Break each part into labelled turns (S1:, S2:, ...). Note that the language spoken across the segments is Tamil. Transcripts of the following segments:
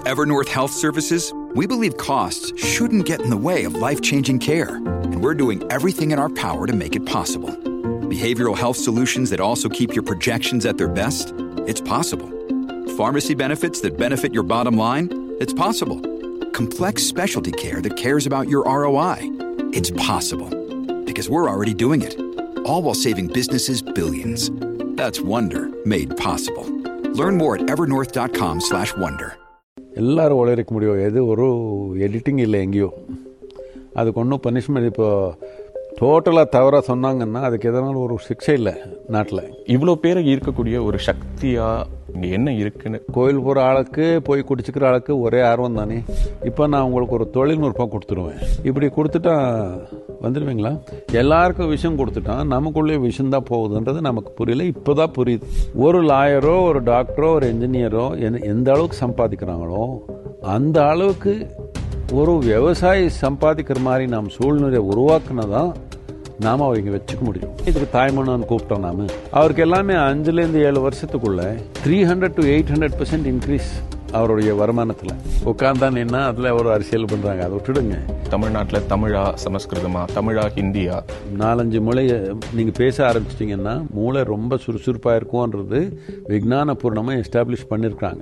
S1: Evernorth Health Services, we believe costs shouldn't get in the way of life changing care, and we're doing everything in our power to make it possible. Behavioral health solutions that also keep your projections at their best? It's possible. Pharmacy benefits that benefit your bottom line? It's possible. Complex specialty care that cares about your ROI? It's possible. Because we're already doing it. All while saving businesses billions. That's Wonder made possible. Learn more at evernorth.com/wonder.
S2: எல்லாரும் உழைக்க முடியும் எது ஒரு எடிட்டிங் இல்லை எங்கேயோ அதுக்கு ஒன்றும் பனிஷ்மெண்ட் இப்போ டோட்டலாக தவறாக சொன்னாங்கன்னா அதுக்கு எதனாலும் ஒரு சிக்ஷை இல்லை நாட்டில்
S3: இவ்வளோ பேரை ஈர்க்கக்கூடிய ஒரு சக்தியா இங்க என்ன இருக்குன்னு
S2: கோயில் போகிற ஆளுக்கு போய் குடிச்சிக்கிற ஆளுக்கு ஒரே ஆர்வம் தானே இப்போ நான் உங்களுக்கு ஒரு தொழில்நுட்பம் கொடுத்துருவேன் இப்படி கொடுத்துட்டா வந்துடுவீங்களா எல்லாருக்கும் விஷயம் கொடுத்துட்டா நமக்குள்ளே விஷயம் தான் போகுதுன்றது நமக்கு புரியல இப்போ தான் புரியுது ஒரு லாயரோ ஒரு டாக்டரோ ஒரு என்ஜினியரோ எந்த அளவுக்கு சம்பாதிக்கிறாங்களோ அந்த அளவுக்கு ஒரு விவசாயி சம்பாதிக்கிற மாதிரி நாம் சூழ்நிலையை உருவாக்குனதான் நாம் அவர் இங்கே வச்சுக்க முடியும் இதுக்கு தாய்மண்ணான்னு கூப்பிட்டோம் நாம அவருக்கு எல்லாமே அஞ்சுலேருந்து ஏழு வருஷத்துக்குள்ள three hundred to eight hundred percent increase அவருடைய வருமானத்தில் உட்காந்தான் என்ன அதில் ஒரு அரசியல் பண்ணுறாங்க அதை விட்டுடுங்க
S3: தமிழ்நாட்டுல தமிழா சமஸ்கிருதமா தமிழா ஹிந்தியா
S2: நாலஞ்சு மொழி நீங்கள் பேச ஆரம்பிச்சிட்டிங்கன்னா மூளை ரொம்ப சுறுசுறுப்பாக இருக்கும்ன்றது விஞ்ஞானபூர்ணமாக எஸ்டாப்ளிஷ் பண்ணியிருக்காங்க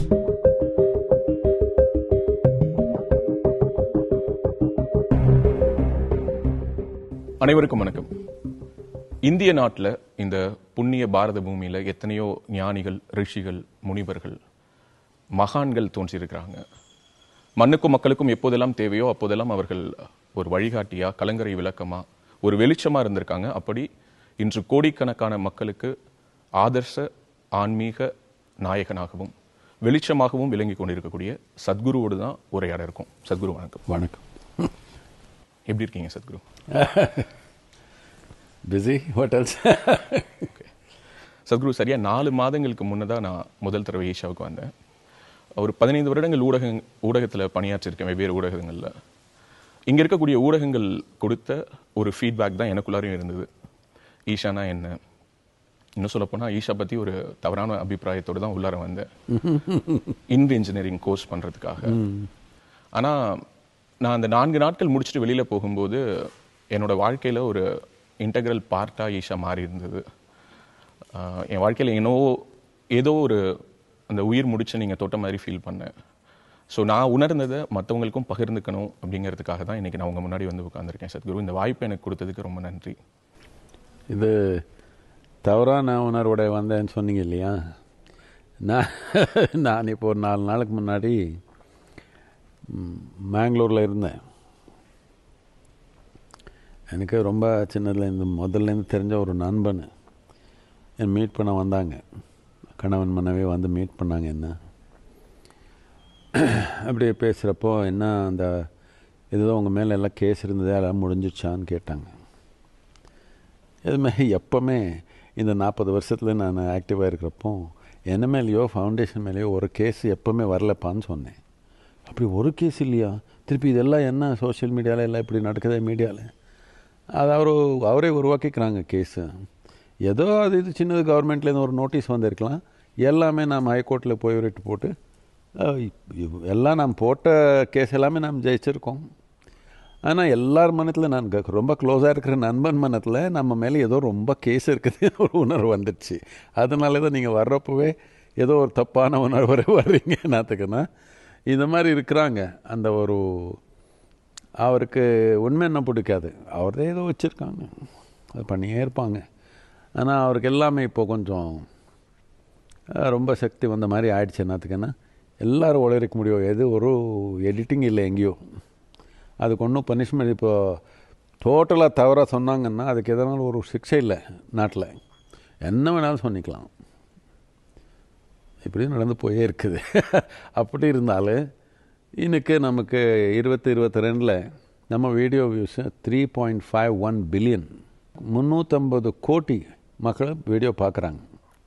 S3: அனைவருக்கும் வணக்கம் இந்திய நாட்டுல இந்த புண்ணிய பாரத பூமியில எத்தனையோ ஞானிகள் ரிஷிகள் முனிவர்கள் மகான்கள் தோன்றியிருக்கிறாங்க மண்ணுக்கும் மக்களுக்கும் எப்போதெல்லாம் தேவையோ அப்போதெல்லாம் அவர்கள் ஒரு வழிகாட்டியா கலங்கரை விளக்கமா ஒரு வெளிச்சமா இருந்திருக்காங்க அப்படி இன்று கோடிக்கணக்கான மக்களுக்கு ஆதர்ச ஆன்மீக நாயகனாகவும் வெளிச்சமாகவும் விளங்கி கொண்டிருக்கக்கூடிய சத்குருவோடு தான் உரையாட இருக்கும் சத்குரு வணக்கம்
S2: வணக்கம்
S3: எப்படி இருக்கீங்க சத்குரு
S2: பிஸி ஹோட்டல்ஸ்
S3: சத்குரு சரியா நாலு மாதங்களுக்கு முன்னதாக நான் முதல் தடவை ஈஷாவுக்கு வந்தேன் ஒரு பதினைந்து வருடங்கள் ஊடக ஊடகத்தில் பணியாற்றிருக்கேன் வெவ்வேறு ஊடகங்களில் இங்கே இருக்கக்கூடிய ஊடகங்கள் கொடுத்த ஒரு ஃபீட்பேக் தான் எனக்குள்ளாரையும் இருந்தது ஈஷானா என்ன இன்னும் சொல்லப்போனால் ஈஷா பற்றி ஒரு தவறான அபிப்பிராயத்தோடு தான் உள்ளார வந்தேன் இன்டு இன்ஜினியரிங் கோர்ஸ் பண்ணுறதுக்காக ஆனால் நான் அந்த நான்கு நாட்கள் முடிச்சுட்டு வெளியில் போகும்போது என்னோட வாழ்க்கையில் ஒரு இன்டெக்ரல் பார்ட்டாக ஈஷா மாறி இருந்தது ஆஹ் என் வாழ்க்கையில் என்னவோ ஏதோ ஒரு அந்த உயிர் முடிச்சு நீங்கள் தொட்ட மாதிரி ஃபீல் பண்ணேன் ஸோ நான் உணர்ந்ததை மற்றவங்களுக்கும் பகிர்ந்துக்கணும் அப்படிங்கிறதுக்காக தான் இன்றைக்கி நான் உங்கள் முன்னாடி வந்து உட்காந்துருக்கேன் சத்குரு இந்த வாய்ப்பை எனக்கு கொடுத்ததுக்கு ரொம்ப நன்றி
S2: இது தவறான உணர்வோட வந்தேன்னு சொன்னீங்க இல்லையா நான் நான் இப்போ ஒரு நாலு நாளுக்கு முன்னாடி ம், மேங்களூரில் இருந்தேன் எனக்கு ரொம்ப சின்னதுலேருந்து முதல்லேருந்து தெரிஞ்ச ஒரு நண்பன் என் மீட் பண்ண வந்தாங்க கணவன் மனைவி வந்து மீட் பண்ணாங்க என்ன அப்படியே பேசுகிறப்போ என்ன அந்த ஏதோ உங்கள் மேலே எல்லாம் கேஸ் இருந்ததே எல்லாம் முடிஞ்சிடுச்சான்னு கேட்டாங்க எதுவுமே எப்போவுமே இந்த நாற்பது வருஷத்தில் நான் ஆக்டிவாக இருக்கிறப்போ என்ன மேலேயோ ஃபவுண்டேஷன் மேலேயோ ஒரு கேஸ் எப்போவுமே வரலப்பான்னு சொன்னேன் அப்படி ஒரு கேஸ் இல்லையா திருப்பி இதெல்லாம் என்ன சோஷியல் மீடியாவில் எல்லாம் இப்படி நடக்குதே மீடியாவில் அது அவர் அவரே உருவாக்கிக்கிறாங்க கேஸு ஏதோ அது இது சின்னது கவர்மெண்ட்லேருந்து ஒரு நோட்டீஸ் வந்திருக்கலாம் எல்லாமே நாம் ஹைகோர்ட்டில் போய் ரிட்டு போட்டு அஹ், இப்- இவ்- எல்லாம் நாம் போட்ட கேஸ் எல்லாமே நாம் ஜெயிச்சிருக்கோம் ஆனால் எல்லார் மனத்தில் நான் க- ரொம்ப க்ளோஸாக இருக்கிற நண்பன் மனத்தில் நம்ம மேலே ஏதோ ரொம்ப கேஸ் இருக்குது ஒரு உணர்வு வந்துடுச்சு அதனால தான் நீங்கள் வர்றப்பவே ஏதோ ஒரு தப்பான உணர்வு வர்றீங்க நாத்துக்குன்னா இந்த மாதிரி இருக்கிறாங்க அந்த ஒரு அவருக்கு உண்மை என்ன பிடிக்காது அவர்தான் ஏதோ வச்சுருக்காங்க அது பண்ணியே இருப்பாங்க ஆனால் அவருக்கு எல்லாமே இப்போ கொஞ்சம் அஹ், ரொம்ப சக்தி வந்த மாதிரி ஆயிடுச்சு என்னத்துக்குன்னா எல்லாரும் உழைக்க முடியும் எது ஒரு எடிட்டிங் இல்லை எங்கேயோ அதுக்கு ஒன்றும் பனிஷ்மெண்ட் இப்போ டோட்டலாக தவறாக சொன்னாங்கன்னா அதுக்கு எதனாலும் ஒரு சிக்ஷை இல்லை நாட்டில் என்ன வேணாலும் சொன்னிக்கலாம் இப்படி நடந்து போயே இருக்குது அப்படி இருந்தாலும் இன்னைக்கு நமக்கு இருபத்தி இருபத்தி ரெண்டில் நம்ம video views three point five one billion முந்நூற்றம்பது கோடி மக்கள் வீடியோ பார்க்குறாங்க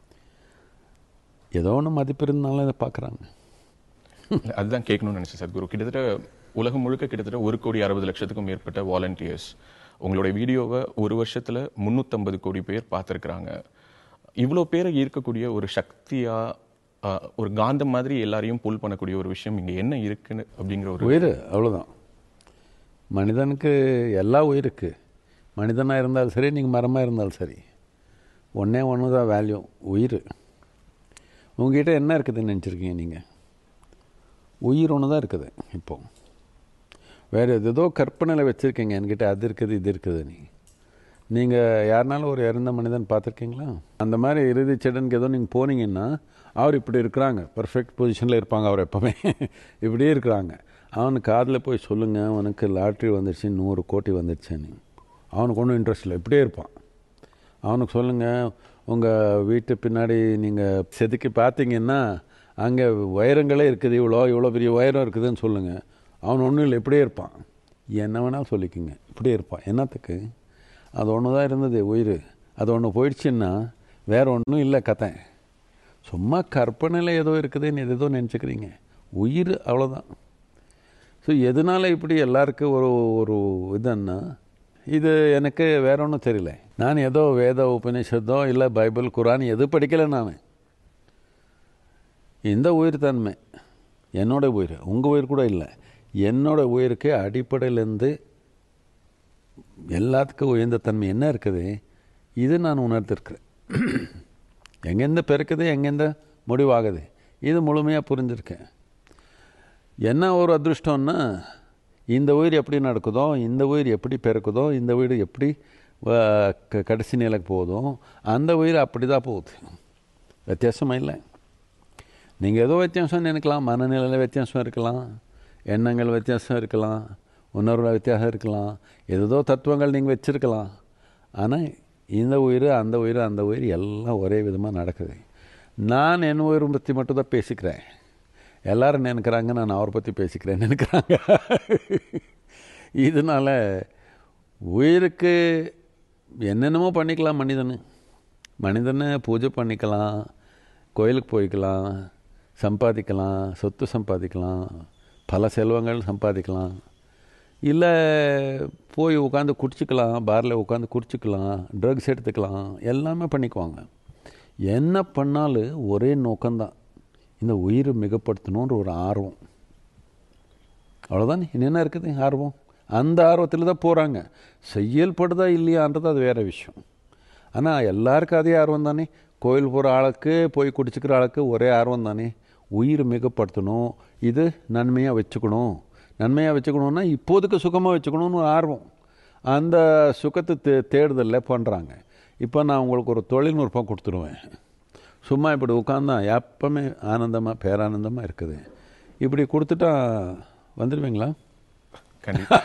S2: ஏதோ ஒன்று மதிப்பு இருந்தாலும் இதை பார்க்குறாங்க
S3: இல்ல, அதுதான் கேட்கணும்னு நினைச்சேன் சத்குரு கிட்டத்தட்ட உலகம் முழுக்க கிட்டத்தட்ட ஒரு கோடி அறுபது லட்சத்துக்கும் மேற்பட்ட வாலண்டியர்ஸ் உங்களுடைய வீடியோவை ஒரு வருஷத்துல முந்நூற்றம்பது கோடி பேர் பார்த்துருக்குறாங்க இவ்வளோ பேரை ஈர்க்கக்கூடிய ஒரு சக்தியா ஆஹ், ஒரு காந்தம் மாதிரி எல்லாரையும் புல் பண்ணக்கூடிய ஒரு விஷயம் இங்க என்ன இருக்குன்னு அப்படிங்கிற ஒரு
S2: உயிர் அவ்வளோதான் மனிதனுக்கு எல்லா உயிருக்கு மனிதனாக இருந்தாலும் சரி நீங்கள் மரமாக இருந்தாலும் சரி ஒன்றே ஒன்று தான் வேல்யூ உயிர் உங்ககிட்ட என்ன இருக்குதுன்னு நினச்சிருக்கீங்க நீங்கள் உயிர் ஒன்று தான் இருக்குது இப்போ வேறு ஏதோ கற்பனையில் வச்சுருக்கீங்க என்கிட்ட அது இருக்குது இது இருக்குது நீ நீங்கள் யாருனாலும் ஒரு இறந்த மனிதன் பார்த்துருக்கீங்களா அந்த மாதிரி இறுதி சடனுக்கு ஏதோ நீங்கள் போனீங்கன்னா அவர் இப்படி இருக்கிறாங்க பர்ஃபெக்ட் பொசிஷனில் இருப்பாங்க அவர் எப்போவுமே இப்படியே இருக்கிறாங்க அவனுக்கு காதில் போய் சொல்லுங்கள் அவனுக்கு லாட்ரி வந்துடுச்சு நூறு கோடி வந்துடுச்சுன்னு அவனுக்கு ஒன்றும் இன்ட்ரெஸ்ட் இல்லை இப்படியே இருப்பான் அவனுக்கு சொல்லுங்கள் உங்கள் வீட்டு பின்னாடி நீங்கள் செதுக்கி பார்த்தீங்கன்னா அங்கே உயரங்களே இருக்குது இவ்வளோ இவ்வளோ பெரிய உயரம் இருக்குதுன்னு சொல்லுங்கள் அவன் ஒன்றும் இல்லை இப்படியே இருப்பான் என்ன வேணாலும் சொல்லிக்கோங்க இப்படியே இருப்பான் என்னத்துக்கு அது ஒன்று தான் இருந்தது உயிர் அது ஒன்று போயிடுச்சுன்னா வேறு ஒன்றும் இல்லை கதை சும்மா கற்பனையில் ஏதோ இருக்குதுன்னு ஏதோ நினச்சிக்கிறீங்க உயிர் அவ்வளோதான் ஸோ எதனால இப்படி எல்லாருக்கும் ஒரு ஒரு இதுன்னா இது எனக்கு வேற ஒன்றும் தெரியல நான் ஏதோ வேத உபநிஷத்தோ இல்லை பைபிள் குரான் எது படிக்கலை நான் இந்த உயிர் தன்மை என்னோட உயிர் உங்கள் உயிர் கூட இல்லை என்னோட உயிருக்கு அடிப்படையிலேருந்து எல்லாத்துக்கும் உயர்ந்த தன்மை என்ன இருக்குது இது நான் உணர்ந்திருக்கிறேன் எங்கேருந்து பிறக்குது எங்கேருந்து முடிவாகுது இது முழுமையாக புரிஞ்சிருக்கேன் என்ன ஒரு அதிருஷ்டம்னா இந்த உயிர் எப்படி நடக்குதோ இந்த உயிர் எப்படி பிறக்குதோ இந்த உயிர் எப்படி அஹ், க- கடைசி நிலைக்கு போகுதோ அந்த உயிர் அப்படி தான் போகுது வித்தியாசமாக இல்லை நீங்கள் ஏதோ வித்தியாசம் நினைக்கலாம் மனநிலையில் வித்தியாசம் இருக்கலாம் எண்ணங்கள் வித்தியாசம் இருக்கலாம் உணர்வுல வித்தியாசம் இருக்கலாம் ஏதோ தத்துவங்கள் நீங்கள் வச்சுருக்கலாம் ஆனால் இந்த உயிர் அந்த உயிர் அந்த உயிர் எல்லாம் ஒரே விதமாக நடக்குது நான் என் உயிரை பற்றி மட்டும் தான் பேசிக்கிறேன் எல்லாரும் நினைக்கிறாங்க நான் அவரை பற்றி பேசிக்கிறேன் நினைக்கிறாங்க இதனால உயிருக்கு என்னென்னமோ பண்ணிக்கலாம் மனிதனு மனிதனை பூஜை பண்ணிக்கலாம் கோயிலுக்கு போய்க்கலாம் சம்பாதிக்கலாம் சொத்து சம்பாதிக்கலாம் பல செல்வங்கள் சம்பாதிக்கலாம் இல்லை போய் உட்காந்து குடிச்சிக்கலாம் பாரில் உட்காந்து குடிச்சிக்கலாம் ட்ரக்ஸ் எடுத்துக்கலாம் எல்லாமே பண்ணிக்குவாங்க என்ன பண்ணாலும் ஒரே நோக்கம்தான் இந்த உயிரை மிகப்படுத்தணுன்ற ஒரு ஆர்வம் அவ்வளோதான் என்ன இருக்குது ஆர்வம் அந்த ஆர்வத்தில் தான் போகிறாங்க செயல்படுதா இல்லையான்றது அது வேறு விஷயம் ஆனால் எல்லாருக்கும் அதே ஆர்வம் தானே கோயில் போகிற ஆளுக்கு போய் குடிச்சிக்கிற ஆளுக்கு ஒரே ஆர்வம் தானே உயிர் மிகப்படுத்தணும் இது நன்மையாக வச்சுக்கணும் நன்மையாக வச்சுக்கணுன்னா இப்போதைக்கு சுகமாக வச்சுக்கணும்னு ஒரு ஆர்வம் அந்த சுகத்தை தே தேடுதலில் பண்ணுறாங்க இப்போ நான் உங்களுக்கு ஒரு தொழில்நுட்பம் கொடுத்துருவேன் சும்மா இப்படி உட்காந்தா எப்பவுமே ஆனந்தமாக பேரானந்தமாக இருக்குது இப்படி கொடுத்துட்டா வந்துடுவீங்களா
S3: கண்டிப்பா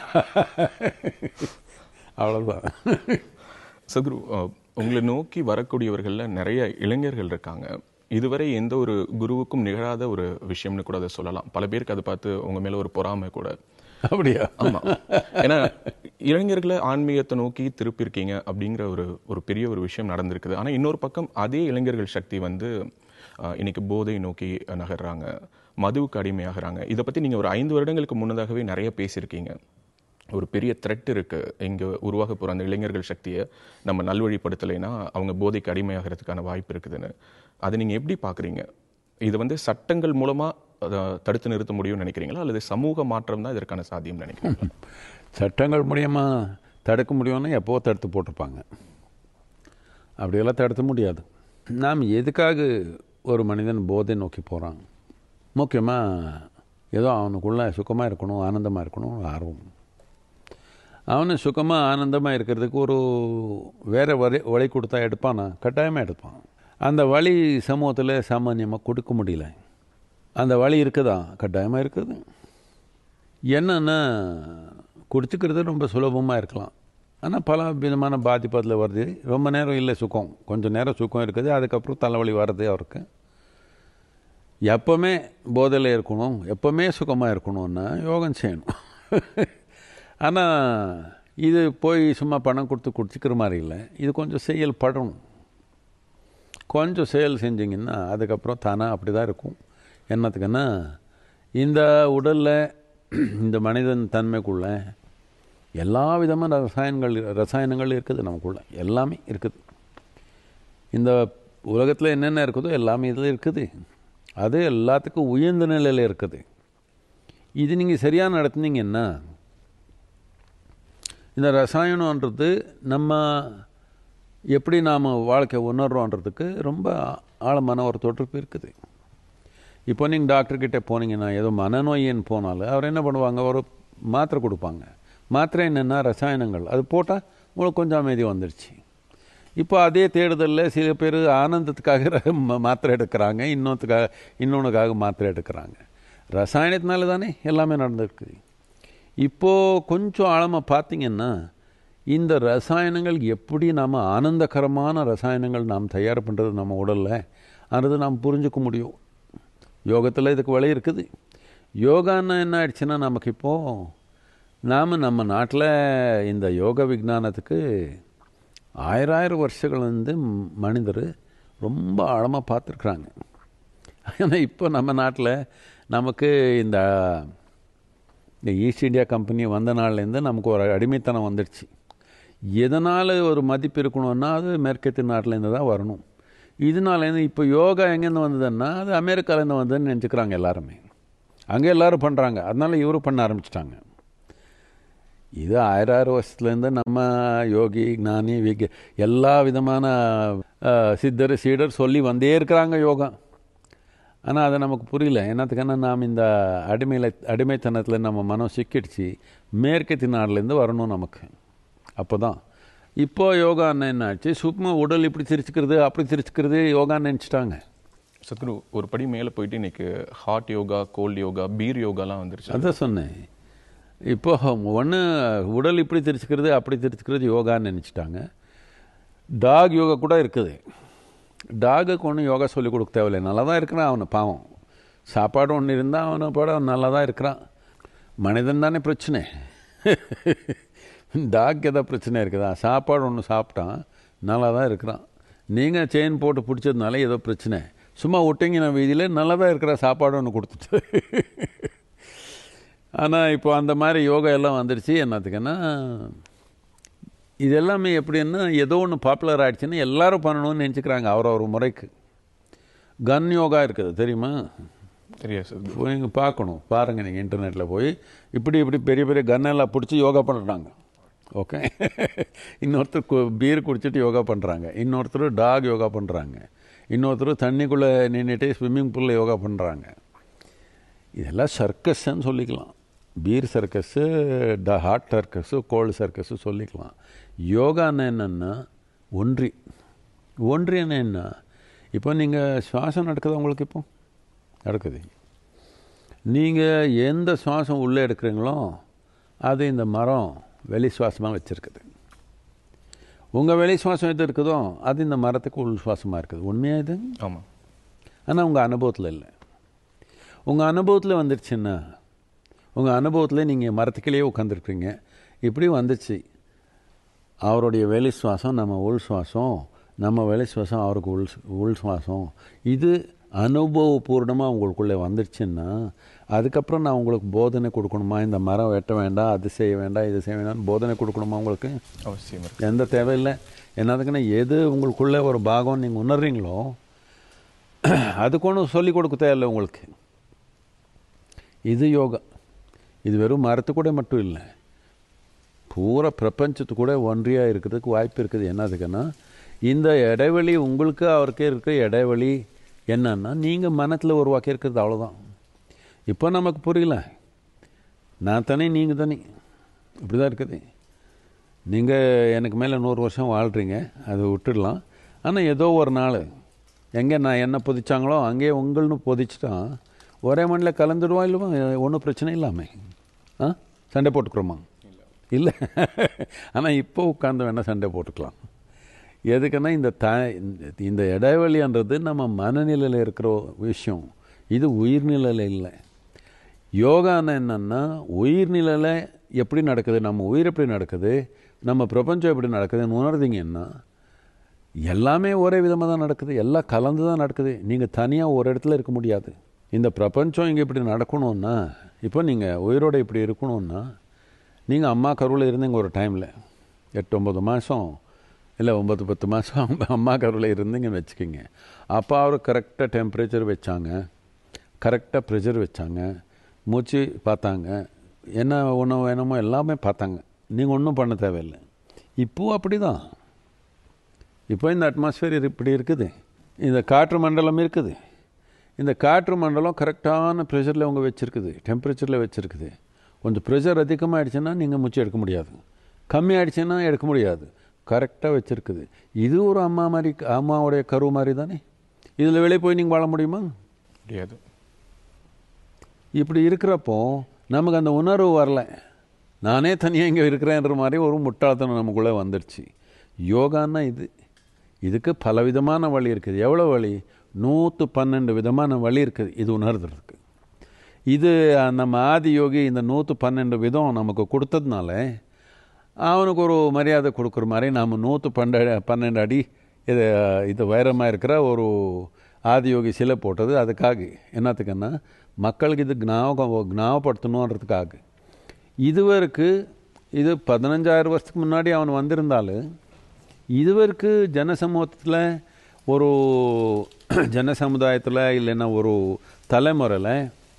S2: அவ்வளோதான்
S3: சத்குரு அஹ், உங்களை நோக்கி வரக்கூடியவர்கள்ல நிறைய இளைஞர்கள் இருக்காங்க இதுவரை எந்த ஒரு குருவுக்கும் நிகழாத ஒரு விஷயம்னு கூட அதை சொல்லலாம் பல பேருக்கு அதை பார்த்து உங்க மேல ஒரு பொறாமை கூட
S2: அப்படியா
S3: ஆமா ஏன்னா இளைஞர்களை ஆன்மீகத்தை நோக்கி திருப்பியிருக்கீங்க அப்படிங்கிற ஒரு ஒரு பெரிய ஒரு விஷயம் நடந்திருக்குது ஆனா இன்னொரு பக்கம் அதே இளைஞர்கள் சக்தி வந்து அஹ், இன்னைக்கு போதை நோக்கி நகர்றாங்க மதுவுக்கு அடிமையாகிறாங்க இதை பத்தி நீங்க ஒரு ஐந்து வருடங்களுக்கு முன்னதாகவே நிறைய பேசியிருக்கீங்க ஒரு பெரிய த்ரெட் இருக்கு இங்க உருவாக போற அந்த இளைஞர்கள் சக்தியை நம்ம நல்வழிப்படுத்தலைன்னா அவங்க போதைக்கு அடிமையாகிறதுக்கான வாய்ப்பு இருக்குதுன்னு அதை நீங்க எப்படி பாக்குறீங்க இது வந்து சட்டங்கள் மூலமா அதை தடுத்து நிறுத்த முடியும்னு நினைக்கிறீங்களா அல்லது சமூக மாற்றம் தான் இதற்கான சாத்தியம் நினைக்கிறீங்களா
S2: சட்டங்கள் மூலியமா தடுக்க முடியும்னா எப்போ தடுத்து போட்டிருப்பாங்க அப்படியெல்லாம் தடுக்க முடியாது நாம் எதுக்காக ஒரு மனிதன் போதை நோக்கி போகிறான் முக்கியமாக ஏதோ அவனுக்குள்ள சுகமாக இருக்கணும் ஆனந்தமாக இருக்கணும் ஒரு ஆர்வம் அவனு சுகமாக ஆனந்தமாக இருக்கிறதுக்கு ஒரு வேறு வழி வழி கொடுத்தா எடுப்பானா கட்டாயமாக எடுப்பான் அந்த வழி சமூகத்தில் சாமானியமாக கொடுக்க முடியல அந்த வழி இருக்குதா கட்டாயமாக இருக்குது என்னன்னா குடிச்சுக்கிறது ரொம்ப சுலபமாக இருக்கலாம் ஆனால் பல விதமான பாதிப்பு அதில் வருது ரொம்ப நேரம் இல்லை சுகம் கொஞ்சம் நேரம் சுகம் இருக்குது அதுக்கப்புறம் தலைவலி வர்றது அவருக்கு எப்போவுமே போதையில் இருக்கணும் எப்போவுமே சுகமாக இருக்கணும்னா யோகம் செய்யணும் ஆனால் இது போய் சும்மா பணம் கொடுத்து குடிச்சிக்கிற மாதிரி இல்லை இது கொஞ்சம் செயல் படணும் கொஞ்சம் செயல் செஞ்சிங்கன்னா அதுக்கப்புறம் தானாக அப்படி தான் இருக்கும் என்னத்துக்குன்னா இந்த உடலில் இந்த மனிதன் தன்மைக்குள்ள எல்லா விதமான ரசாயனங்கள் ரசாயனங்கள் இருக்குது நமக்குள்ள எல்லாமே இருக்குது இந்த உலகத்தில் என்னென்ன இருக்குதோ எல்லாமே இதில் இருக்குது அது எல்லாத்துக்கும் உயர்ந்த நிலையில் இருக்குது இது நீங்கள் சரியாக நடத்துனீங்கன்னா இந்த ரசாயனன்றது நம்ம எப்படி நாம் வாழ்க்கை உணர்றோன்றதுக்கு ரொம்ப ஆழமான ஒரு தொடர்பு இருக்குது இப்போ நீங்கள் டாக்டர்கிட்ட போனீங்கன்னா ஏதோ மனநோயின்னு போனாலும் அவர் என்ன பண்ணுவாங்க ஒரு மாத்திரை கொடுப்பாங்க மாத்திரை என்னென்னா ரசாயனங்கள் அது போட்டால் உங்களுக்கு கொஞ்சம் அமைதி வந்துடுச்சு இப்போ அதே தேடுதலில் சில பேர் ஆனந்தத்துக்காக ர- ம- மாத்திரை எடுக்கிறாங்க இன்னொத்துக்காக இன்னொன்றுக்காக மாத்திரை எடுக்கிறாங்க ரசாயனத்தினால தானே எல்லாமே நடந்திருக்குது இப்போது கொஞ்சம் ஆழமாக பார்த்தீங்கன்னா இந்த ரசாயனங்கள் எப்படி நாம் ஆனந்தகரமான ரசாயனங்கள் நாம் தயார் பண்ணுறது நம்ம உடலில் அது நாம் புரிஞ்சுக்க முடியும் யோகத்தில் இதுக்கு வழி இருக்குது யோகான்னா என்ன ஆயிடுச்சுன்னா நமக்கு இப்போது நாம் நம்ம நாட்டில் இந்த யோக விஞ்ஞானத்துக்கு ஆயிரம் ஆயிரம் வருஷங்கள் வந்து மனிதர் ரொம்ப ஆழமாக பார்த்துருக்குறாங்க ஆனால் இப்போ நம்ம நாட்டில் நமக்கு இந்த இந்த ஈஸ்ட் இந்தியா கம்பெனி வந்த நாள்லேருந்து நமக்கு ஒரு அடிமைத்தனம் வந்துடுச்சு எதனால் ஒரு மதிப்பு இருக்கணும்னா அது மேற்கத்திய நாட்டிலேருந்து தான் வரணும் இதனாலேருந்து இப்போ யோகா எங்கேருந்து வந்ததுன்னா அது அமெரிக்காலேருந்து வந்ததுன்னு நினச்சிக்கிறாங்க எல்லாருமே அங்கே எல்லாரும் பண்ணுறாங்க அதனால இவரும் பண்ண ஆரம்பிச்சிட்டாங்க இது ஆயிரம் ஆயிரம் வருஷத்துலேருந்து நம்ம யோகி ஞானி விக எல்லா விதமான அஹ், சித்தர் சீடர் சொல்லி வந்தே இருக்கிறாங்க யோகா ஆனால் அது நமக்கு புரியல என்னத்துக்குன்னா நாம் இந்த அடிமையில் அடிமைத்தனத்தில் நம்ம மனம் சிக்கிடுச்சு மேற்கத்திய நாடுலேருந்து வரணும் நமக்கு அப்போ தான் இப்போ யோகா என்ன ஆச்சு சும்மா உடல் இப்படி திரிச்சுக்கிறது அப்படி திரிச்சுக்கிறது யோகான்னு நினச்சிட்டாங்க
S3: சத்குரு ஒரு படி மேலே போயிட்டு இன்னைக்கு hot yoga cold yoga beer யோகாலாம் வந்துருச்சு
S2: அதான் சொன்னேன் இப்போ ஒன்று உடல் இப்படி திரிச்சுக்கிறது அப்படி திரிச்சுக்கிறது யோகான்னு நினச்சிட்டாங்க டாக் யோகா கூட இருக்குது டாகுக்கு ஒன்றும் யோகா சொல்லிக் கொடுக்க தேவையில்லை நல்லா தான் இருக்கிறான் அவனை பாவம் சாப்பாடு ஒன்று இருந்தால் அவனை பாட அவன் நல்லா தான் இருக்கிறான் மனிதன் தானே பிரச்சனை டாக் ஏதோ பிரச்சனை இருக்குதா சாப்பாடு ஒன்று சாப்பிட்டான் நல்லா தான் இருக்கிறான் நீங்கள் செயின் போட்டு பிடிச்சதுனால ஏதோ பிரச்சனை சும்மா விட்டீங்க நான் வீதியில் நல்லா தான் இருக்கிற சாப்பாடு ஒன்று கொடுத்துட்டு ஆனால் இப்போ அந்த மாதிரி யோகா எல்லாம் வந்துடுச்சு என்னத்துக்குன்னா இது எல்லாமே எப்படின்னா ஏதோ ஒன்று பாப்புலர் ஆகிடுச்சுன்னா எல்லாரும் பண்ணணும்னு நினச்சிக்கிறாங்க அவரவர் முறைக்கு கன் யோகா இருக்குது தெரியுமா
S3: சரியா சத்குரு
S2: போய் இங்கே பார்க்கணும் பாருங்கள் நீங்கள் இன்டர்நெட்டில் போய் இப்படி இப்படி பெரிய பெரிய கன்னெல்லாம் பிடிச்சி யோகா பண்ணுறாங்க ஓகே இன்னொருத்தர் கு- பீர் குடிச்சிட்டு யோகா பண்ணுறாங்க இன்னொருத்தர் டாக் யோகா பண்ணுறாங்க இன்னொருத்தர் தண்ணிக்குள்ளே நின்றுட்டு ஸ்விம்மிங் பூலில் யோகா பண்ணுறாங்க இதெல்லாம் சர்க்கஸ்ன்னு சொல்லிக்கலாம் பீர் சர்க்கஸ்ஸு ட ஹாட் சர்க்கஸு கோல்டு சர்க்கஸு சொல்லிக்கலாம் யோகான்னு என்னென்னா ஒன்றி ஒன்றியன்னு என்ன இப்போ நீங்கள் சுவாசம் நடக்குதா உங்களுக்கு இப்போ நடக்குது நீங்கள் எந்த சுவாசம் உள்ளே எடுக்கிறீங்களோ அது இந்த மரம் வெளி சுவாசமாக வச்சுருக்குது உங்கள் வெளி சுவாசம் எது இருக்குதோ அது இந்த மரத்துக்கு உள் சுவாசமாக இருக்குது உண்மையாக இது
S3: ஆமாம்
S2: ஆனால் உங்கள் அனுபவத்தில் இல்லை உங்கள் அனுபவத்தில் வந்துடுச்சுன்னா உங்கள் அனுபவத்தில் நீங்கள் மரத்துக்கிலேயே உட்காந்துருக்குறீங்க இப்படி வந்துச்சு அவருடைய வெளி சுவாசம் நம்ம உள் சுவாசம் நம்ம வெளி சுவாசம் அவருக்கு உள் சு- உள் சுவாசம் இது அனுபவபூர்ணமாக உங்களுக்குள்ளே வந்துடுச்சுன்னா அதுக்கப்புறம் நான் உங்களுக்கு போதனை கொடுக்கணுமா இந்த மரம் வெட்ட வேண்டாம் அது செய்ய வேண்டாம் இது செய்ய வேண்டாம் போதனை கொடுக்கணுமா உங்களுக்கு
S3: அவசியம் இருக்கு
S2: எந்த தேவையில்லை என்னதுக்குன்னா எது உங்களுக்குள்ளே ஒரு பாகம் நீங்கள் உணர்றீங்களோ அதுக்கு ஒன்றும் சொல்லிக் கொடுக்க தேவையில்லை உங்களுக்கு இது யோகா இது வெறும் மரத்து கூட மட்டும் இல்லை பூரா பிரபஞ்சத்து கூட ஒன்றியாக இருக்கிறதுக்கு வாய்ப்பு இருக்குது என்னதுக்குன்னா இந்த இடைவெளி உங்களுக்கு அவருக்கு இருக்க இடைவெளி என்னன்னா நீங்கள் மனத்தில் உருவாக்கி இருக்கிறது அவ்வளோதான் இப்போ நமக்கு புரியல நான் தானே நீங்கள் தானே இப்படி தான் இருக்குது நீங்கள் எனக்கு மேலே நூறு வருஷம் வாழ்கிறீங்க அதை விட்டுடலாம் ஆனால் ஏதோ ஒரு நாள் எங்கே நான் என்ன பொதிச்சாங்களோ அங்கேயே உங்கள்னு பொதிச்சிட்டான் ஒரே மண்ணில் கலந்துடுவோம் இல்லைவா ஒன்றும் பிரச்சனை இல்லாமே ஆ சண்டை போட்டுக்கிறோமா இல்லை ஆனால் இப்போ உட்காந்து வேணால் சண்டை போட்டுக்கலாம் எதுக்குன்னா இந்த த இந்த- இந்த இடைவெளின்றது நம்ம மனநிலையில் இருக்கிற விஷயம் இது உயிர்நிலையில் இல்லை யோகான்னு என்னன்னா உயிர்நிலையில் எப்படி நடக்குது நம்ம உயிர் எப்படி நடக்குது நம்ம பிரபஞ்சம் எப்படி நடக்குதுன்னு உணர்ந்தீங்கன்னா எல்லாமே ஒரே விதமாக தான் நடக்குது எல்லாம் கலந்து தான் நடக்குது நீங்கள் தனியாக ஒரு இடத்துல இருக்க முடியாது இந்த பிரபஞ்சம் இங்கே இப்படி நடக்கணும்னா இப்போ நீங்கள் உயிரோட இப்படி இருக்கணும்னா நீங்கள் அம்மா கருவில் இருந்தீங்க ஒரு டைமில் எட்டு ஒம்பது மாதம் இல்லை ஒம்பது பத்து மாதம் அம்மா கருவில் இருந்தீங்கன்னு வச்சுக்கிங்க அப்போ அவர் கரெக்டாக டெம்பரேச்சர் வச்சாங்க கரெக்டாக ப்ரெஷர் வச்சாங்க மூச்சு பார்த்தாங்க என்ன ஒன்று வேணுமோ எல்லாமே பார்த்தாங்க நீங்கள் ஒன்றும் பண்ண தேவையில்லை இப்போவும் அப்படி தான் இப்போ இந்த அட்மாஸ்பியர் இப்படி இருக்குது இந்த காற்று மண்டலம் இருக்குது இந்த காற்று மண்டலம் கரெக்டான ப்ரெஷரில் அவங்க வச்சுருக்குது டெம்பரேச்சரில் வச்சுருக்குது கொஞ்சம் ப்ரெஷர் அதிகமாகிடுச்சுன்னா நீங்கள் மூச்சு எடுக்க முடியாது கம்மி ஆயிடுச்சுன்னா எடுக்க முடியாது கரெக்டாக வச்சுருக்குது இது ஒரு அம்மா மாதிரி அம்மாவுடைய கரு மாதிரி தானே இதில் வெளியே போய் நீங்கள் வாழ முடியுமா
S3: முடியாது
S2: இப்படி இருக்கிறப்போ நமக்கு அந்த உணர்வு வரல நானே தனியாக இங்கே இருக்கிறேன்ற மாதிரி ஒரு முட்டாள்தனம் நமக்குள்ளே வந்துடுச்சு யோகான்னா இது இதுக்கு பலவிதமான வழி இருக்குது எவ்வளோ வழி நூற்று பன்னெண்டு விதமான வழி இருக்குது இது உணர்றதுக்கு இது நம்ம ஆதி யோகி இந்த நூற்று பன்னெண்டு விதம் நமக்கு கொடுத்ததுனால அவனுக்கு ஒரு மரியாதை கொடுக்குற மாதிரி நாம் நூற்று பன்னெண்டு பன்னெண்டு அடி இது இது வைரமாக இருக்கிற ஒரு ஆதியோகி சிலை போட்டது அதுக்காக என்னத்துக்குன்னா மக்களுக்கு இது ஞாபகம் ஞாபகப்படுத்தணுன்றதுக்காக இதுவரைக்கு இது பதினஞ்சாயிரம் வருஷத்துக்கு முன்னாடி அவன் வந்திருந்தாலும் இதுவரைக்கு ஜனசமூகத்தில் ஒரு ஜன சமுதாயத்தில் இல்லைன்னா ஒரு தலைமுறையில்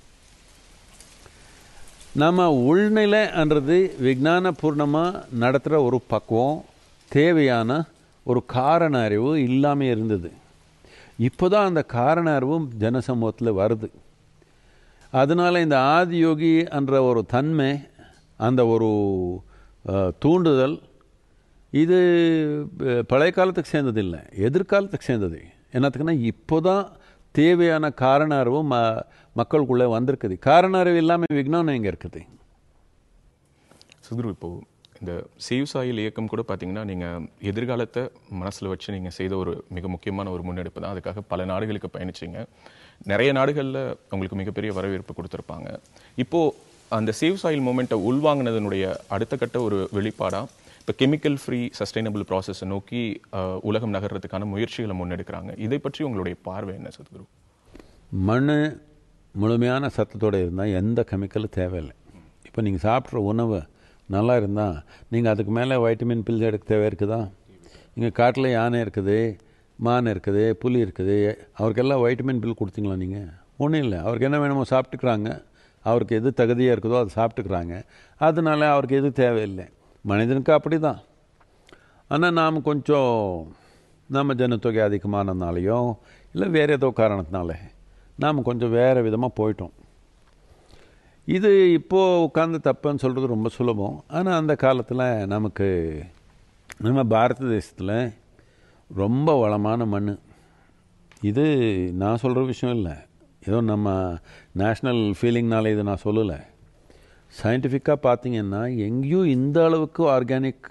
S2: நம்ம உள்நிலைன்றது விஜானபூர்ணமாக நடத்துகிற ஒரு பக்குவம் தேவையான ஒரு காரண அறிவு இல்லாமல் இருந்தது இப்போ தான் அந்த காரண அறிவும் ஜனசமூகத்தில் வருது அதனால் இந்த ஆதியோகி என்ற ஒரு தன்மை அந்த ஒரு தூண்டுதல் இது பழைய காலத்துக்கு சேர்ந்தது இல்லை எதிர்காலத்துக்கு சேர்ந்தது என்னத்துக்குன்னா இப்போ தான் தேவையான காரண அறிவு ம மக்களுக்குள்ளே வந்திருக்குது காரண அறிவு இல்லாமல் விஜானம் எங்கே இருக்குது
S3: சத்குரு இப்போ இந்த சேவ் சாயில் இயக்கம் கூட பார்த்தீங்கன்னா நீங்கள் எதிர்காலத்தை மனசில் வச்சு நீங்கள் செய்த ஒரு மிக முக்கியமான ஒரு முன்னெடுப்பு தான் அதுக்காக பல நாடுகளுக்கு பயணிச்சிங்க நிறைய நாடுகளில் உங்களுக்கு மிகப்பெரிய வரவேற்பு கொடுத்துருப்பாங்க இப்போது அந்த சேவ் சாயில் மூமெண்ட்டை உள்வாங்கினதனுடைய அடுத்த கட்ட ஒரு வெளிப்பாடாக இப்போ கெமிக்கல் ஃப்ரீ சஸ்டைனபிள் ப்ராசஸை நோக்கி உலகம் நகர்றதுக்கான முயற்சிகளை முன்னெடுக்கிறாங்க இதை பற்றி உங்களுடைய பார்வை என்ன சத்குரு
S2: மண் முழுமையான சத்தத்தோடு இருந்தால் எந்த கெமிக்கலும் தேவையில்லை இப்போ நீங்கள் சாப்பிட்ற உணவு நல்லா இருந்தால் நீங்கள் அதுக்கு மேலே வைட்டமின் பில்ஸ் எடுக்க தேவை இருக்குதா இங்கே காட்டில் யானை இருக்குது மான் இருக்குது புலி இருக்குது அவருக்கெல்லாம் வைட்டமின் பில் கொடுத்தீங்களா நீங்கள் ஒன்றும் இல்லை அவருக்கு என்ன வேணுமோ சாப்பிட்டுக்கிறாங்க அவருக்கு எது தகுதியாக இருக்குதோ அதை சாப்பிட்டுக்கிறாங்க அதனால அவருக்கு எது தேவையில்லை மனிதனுக்கு அப்படி தான் ஆனால் நாம் கொஞ்சம் நம்ம ஜனத்தொகை அதிகமானதுனாலையோ இல்லை வேறு ஏதோ காரணத்தினால நாம் கொஞ்சம் வேறு விதமாக போயிட்டோம் இது இப்போது உட்காந்து தப்புன்னு சொல்கிறது ரொம்ப சுலபம் ஆனால் அந்த காலத்தில் நமக்கு நம்ம பாரத தேசத்தில் ரொம்ப வளமான மண் இது நான் சொல்கிற விஷயம் இல்லை ஏதோ நம்ம நேஷ்னல் ஃபீலிங்னால இது நான் சொல்லலை சயின்டிஃபிக்காக பார்த்தீங்கன்னா எங்கேயும் இந்த அளவுக்கு ஆர்கானிக்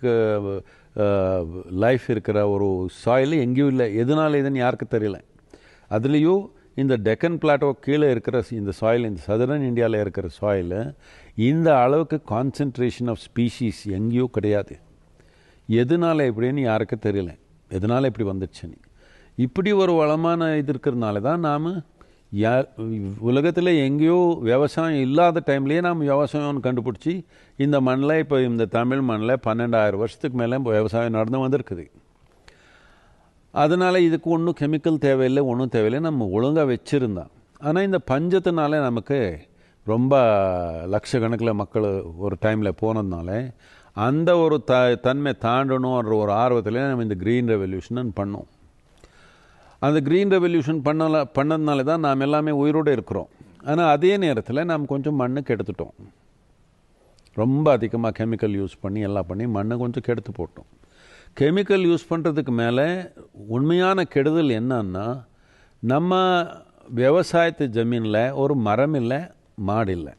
S2: லைஃப் இருக்கிற ஒரு சாயில் எங்கேயும் இல்லை எதனால இதுன்னு யாருக்கு தெரியல அதுலேயும் இந்த டெக்கன் பிளாட்டோ கீழே இருக்கிற இந்த சாயில் இந்த சதரன் இந்தியாவில் இருக்கிற சாயில் இந்த அளவுக்கு கான்சென்ட்ரேஷன் ஆஃப் ஸ்பீஷீஸ் எங்கேயும் கிடையாது எதனால எப்படின்னு யாருக்கு தெரியல எதனால் இப்படி வந்துடுச்சுன்னு இப்படி ஒரு வளமான இது இருக்கிறதுனால தான் நாம் யா உலகத்தில் எங்கேயோ விவசாயம் இல்லாத டைம்லேயே நாம் விவசாயம்னு கண்டுபிடிச்சி இந்த மண்ணில் இப்போ இந்த தமிழ் மண்ணில் பன்னெண்டாயிரம் வருஷத்துக்கு மேலே விவசாயம் நடந்து வந்திருக்குது அதனால் இதுக்கு ஒன்றும் கெமிக்கல் தேவையில்லை ஒன்றும் தேவையில்லை நம்ம ஒழுங்காக வச்சுருந்தோம் ஆனால் இந்த பஞ்சத்தினால நமக்கு ரொம்ப லட்சக்கணக்கில் மக்கள் ஒரு டைமில் போனதுனால அந்த ஒரு த தன்மை தாண்டணுன்ற ஒரு ஆர்வத்தில் நம்ம இந்த க்ரீன் ரெவல்யூஷன் பண்ணோம் அந்த க்ரீன் ரெவல்யூஷன் பண்ணல பண்ணதுனால தான் நாம் எல்லாமே உயிரோடு இருக்கிறோம் ஆனால் அதே நேரத்தில் நாம் கொஞ்சம் மண்ணு கெடுத்துட்டோம் ரொம்ப அதிகமாக கெமிக்கல் யூஸ் பண்ணி எல்லாம் பண்ணி மண்ணை கொஞ்சம் கெடுத்து போட்டோம் கெமிக்கல் யூஸ் பண்ணுறதுக்கு மேலே உண்மையான கெடுதல் என்னன்னா நம்ம விவசாயத்து ஜமீனில் ஒரு மரம் இல்லை மாடு இல்லை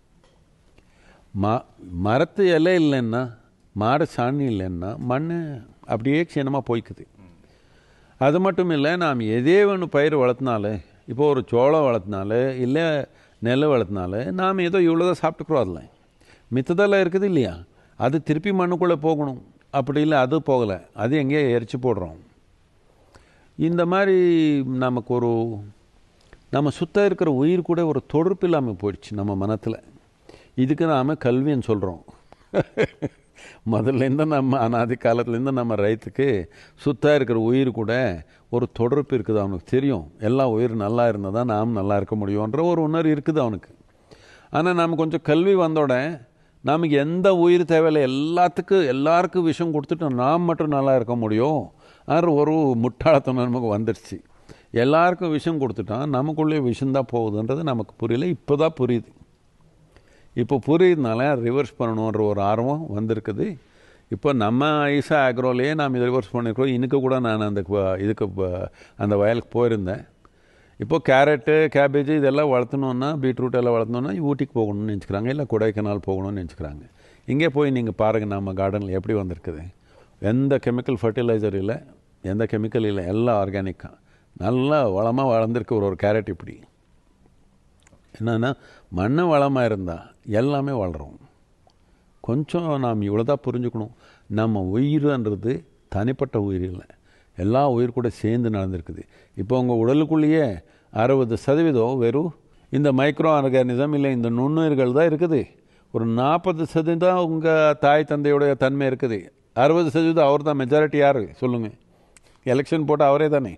S2: மா மரத்து இலை இல்லைன்னா மாடு சாணி இல்லைன்னா மண் அப்படியே க்ஷீணமாக போய்க்குது அது மட்டும் இல்லை நாம் எதே ஒன்று பயிர் வளர்த்தினாலே இப்போ ஒரு சோளம் வளர்த்தினாலே இல்லை நெல் வளர்த்தினாலே நாம் ஏதோ இவ்வளோதான் சாப்பிட்டுக்கிறோம் அதில் மித்ததெல்லாம் இருக்குது இல்லையா அது திருப்பி மண்ணுக்குள்ளே போகணும் அப்படி இல்லை அது போகலை அது எங்கேயோ எரிச்சு போடுறோம் இந்த மாதிரி நமக்கு ஒரு நம்ம சுத்த இருக்கிற உயிர் கூட ஒரு தொடர்பு இல்லாமல் போயிடுச்சு நம்ம மனத்தில் இதுக்கு நாம் கல்வின்னு சொல்கிறோம் முதல்லேருந்து நம்ம அனாதி காலத்துலேருந்து நம்ம ரைத்துக்கு சுத்தா இருக்கிற உயிர் கூட ஒரு தொடர்பு இருக்குது அவனுக்கு தெரியும் எல்லா உயிர் நல்லா இருந்தால் தான் நாம் நல்லா இருக்க முடியுன்ற ஒரு உணர்வு இருக்குது அவனுக்கு ஆனால் நம்ம கொஞ்சம் கல்வி வந்தோட நமக்கு எந்த உயிர் தேவையில்லை எல்லாத்துக்கும் எல்லாருக்கும் விஷம் கொடுத்துட்டு நாம் மட்டும் நல்லா இருக்க முடியும் ஆறு ஒரு முட்டாளத்தனம் நமக்கு வந்துடுச்சு எல்லாருக்கும் விஷம் கொடுத்துட்டான் நமக்குள்ளே விஷம்தான் போகுதுன்றது நமக்கு புரியல இப்போ தான் புரியுது இப்போ புரியுதுனால ரிவர்ஸ் பண்ணணுன்ற ஒரு ஆர்வம் வந்திருக்குது இப்போ நம்ம ஐசா ஆக்ரோலேயே நாம் இதை ரிவர்ஸ் பண்ணியிருக்கோம் இன்னைக்கு கூட நான் அந்த கு- இதுக்கு ப- அந்த வயலுக்கு போயிருந்தேன் இப்போ கேரட்டு கேபேஜ் இதெல்லாம் வளர்த்தணுன்னா பீட்ரூட் எல்லாம் வளர்த்தணுன்னா ஊட்டிக்கு போகணும்னு நினச்சிக்கிறாங்க இல்லை கொடைக்கானல் போகணும்னு நினச்சிக்கிறாங்க இங்கே போய் நீங்கள் பாருங்கள் நம்ம கார்டனில் எப்படி வந்திருக்குது எந்த கெமிக்கல் ஃபர்டிலைசர் இல்லை எந்த கெமிக்கல் இல்லை எல்லாம் ஆர்கானிக்காக நல்லா வளமாக வளர்ந்துருக்கு ஒரு ஒரு கேரட் இப்படி என்னன்னா மண்ணு வளமாக இருந்தால் எல்லாமே வளரும் கொஞ்சம் நாம் இவ்வளோ தான் புரிஞ்சுக்கணும் நம்ம உயிர்ன்றது தனிப்பட்ட உயிர் இல்லை எல்லா உயிர் கூட சேர்ந்து நடந்திருக்குது இப்போ உங்கள் உடலுக்குள்ளேயே அறுபது சதவீதம் வெறும் இந்த மைக்ரோ ஆர்கானிசம் இல்லை இந்த நுண்ணுயிர்கள் தான் இருக்குது ஒரு நாற்பது சதவீதம் உங்கள் தாய் தந்தையுடைய தன்மை இருக்குது அறுபது சதவீதம் அவர் தான் மெஜாரிட்டி யார் சொல்லுங்கள் எலெக்ஷன் போட்டால் அவரே தானே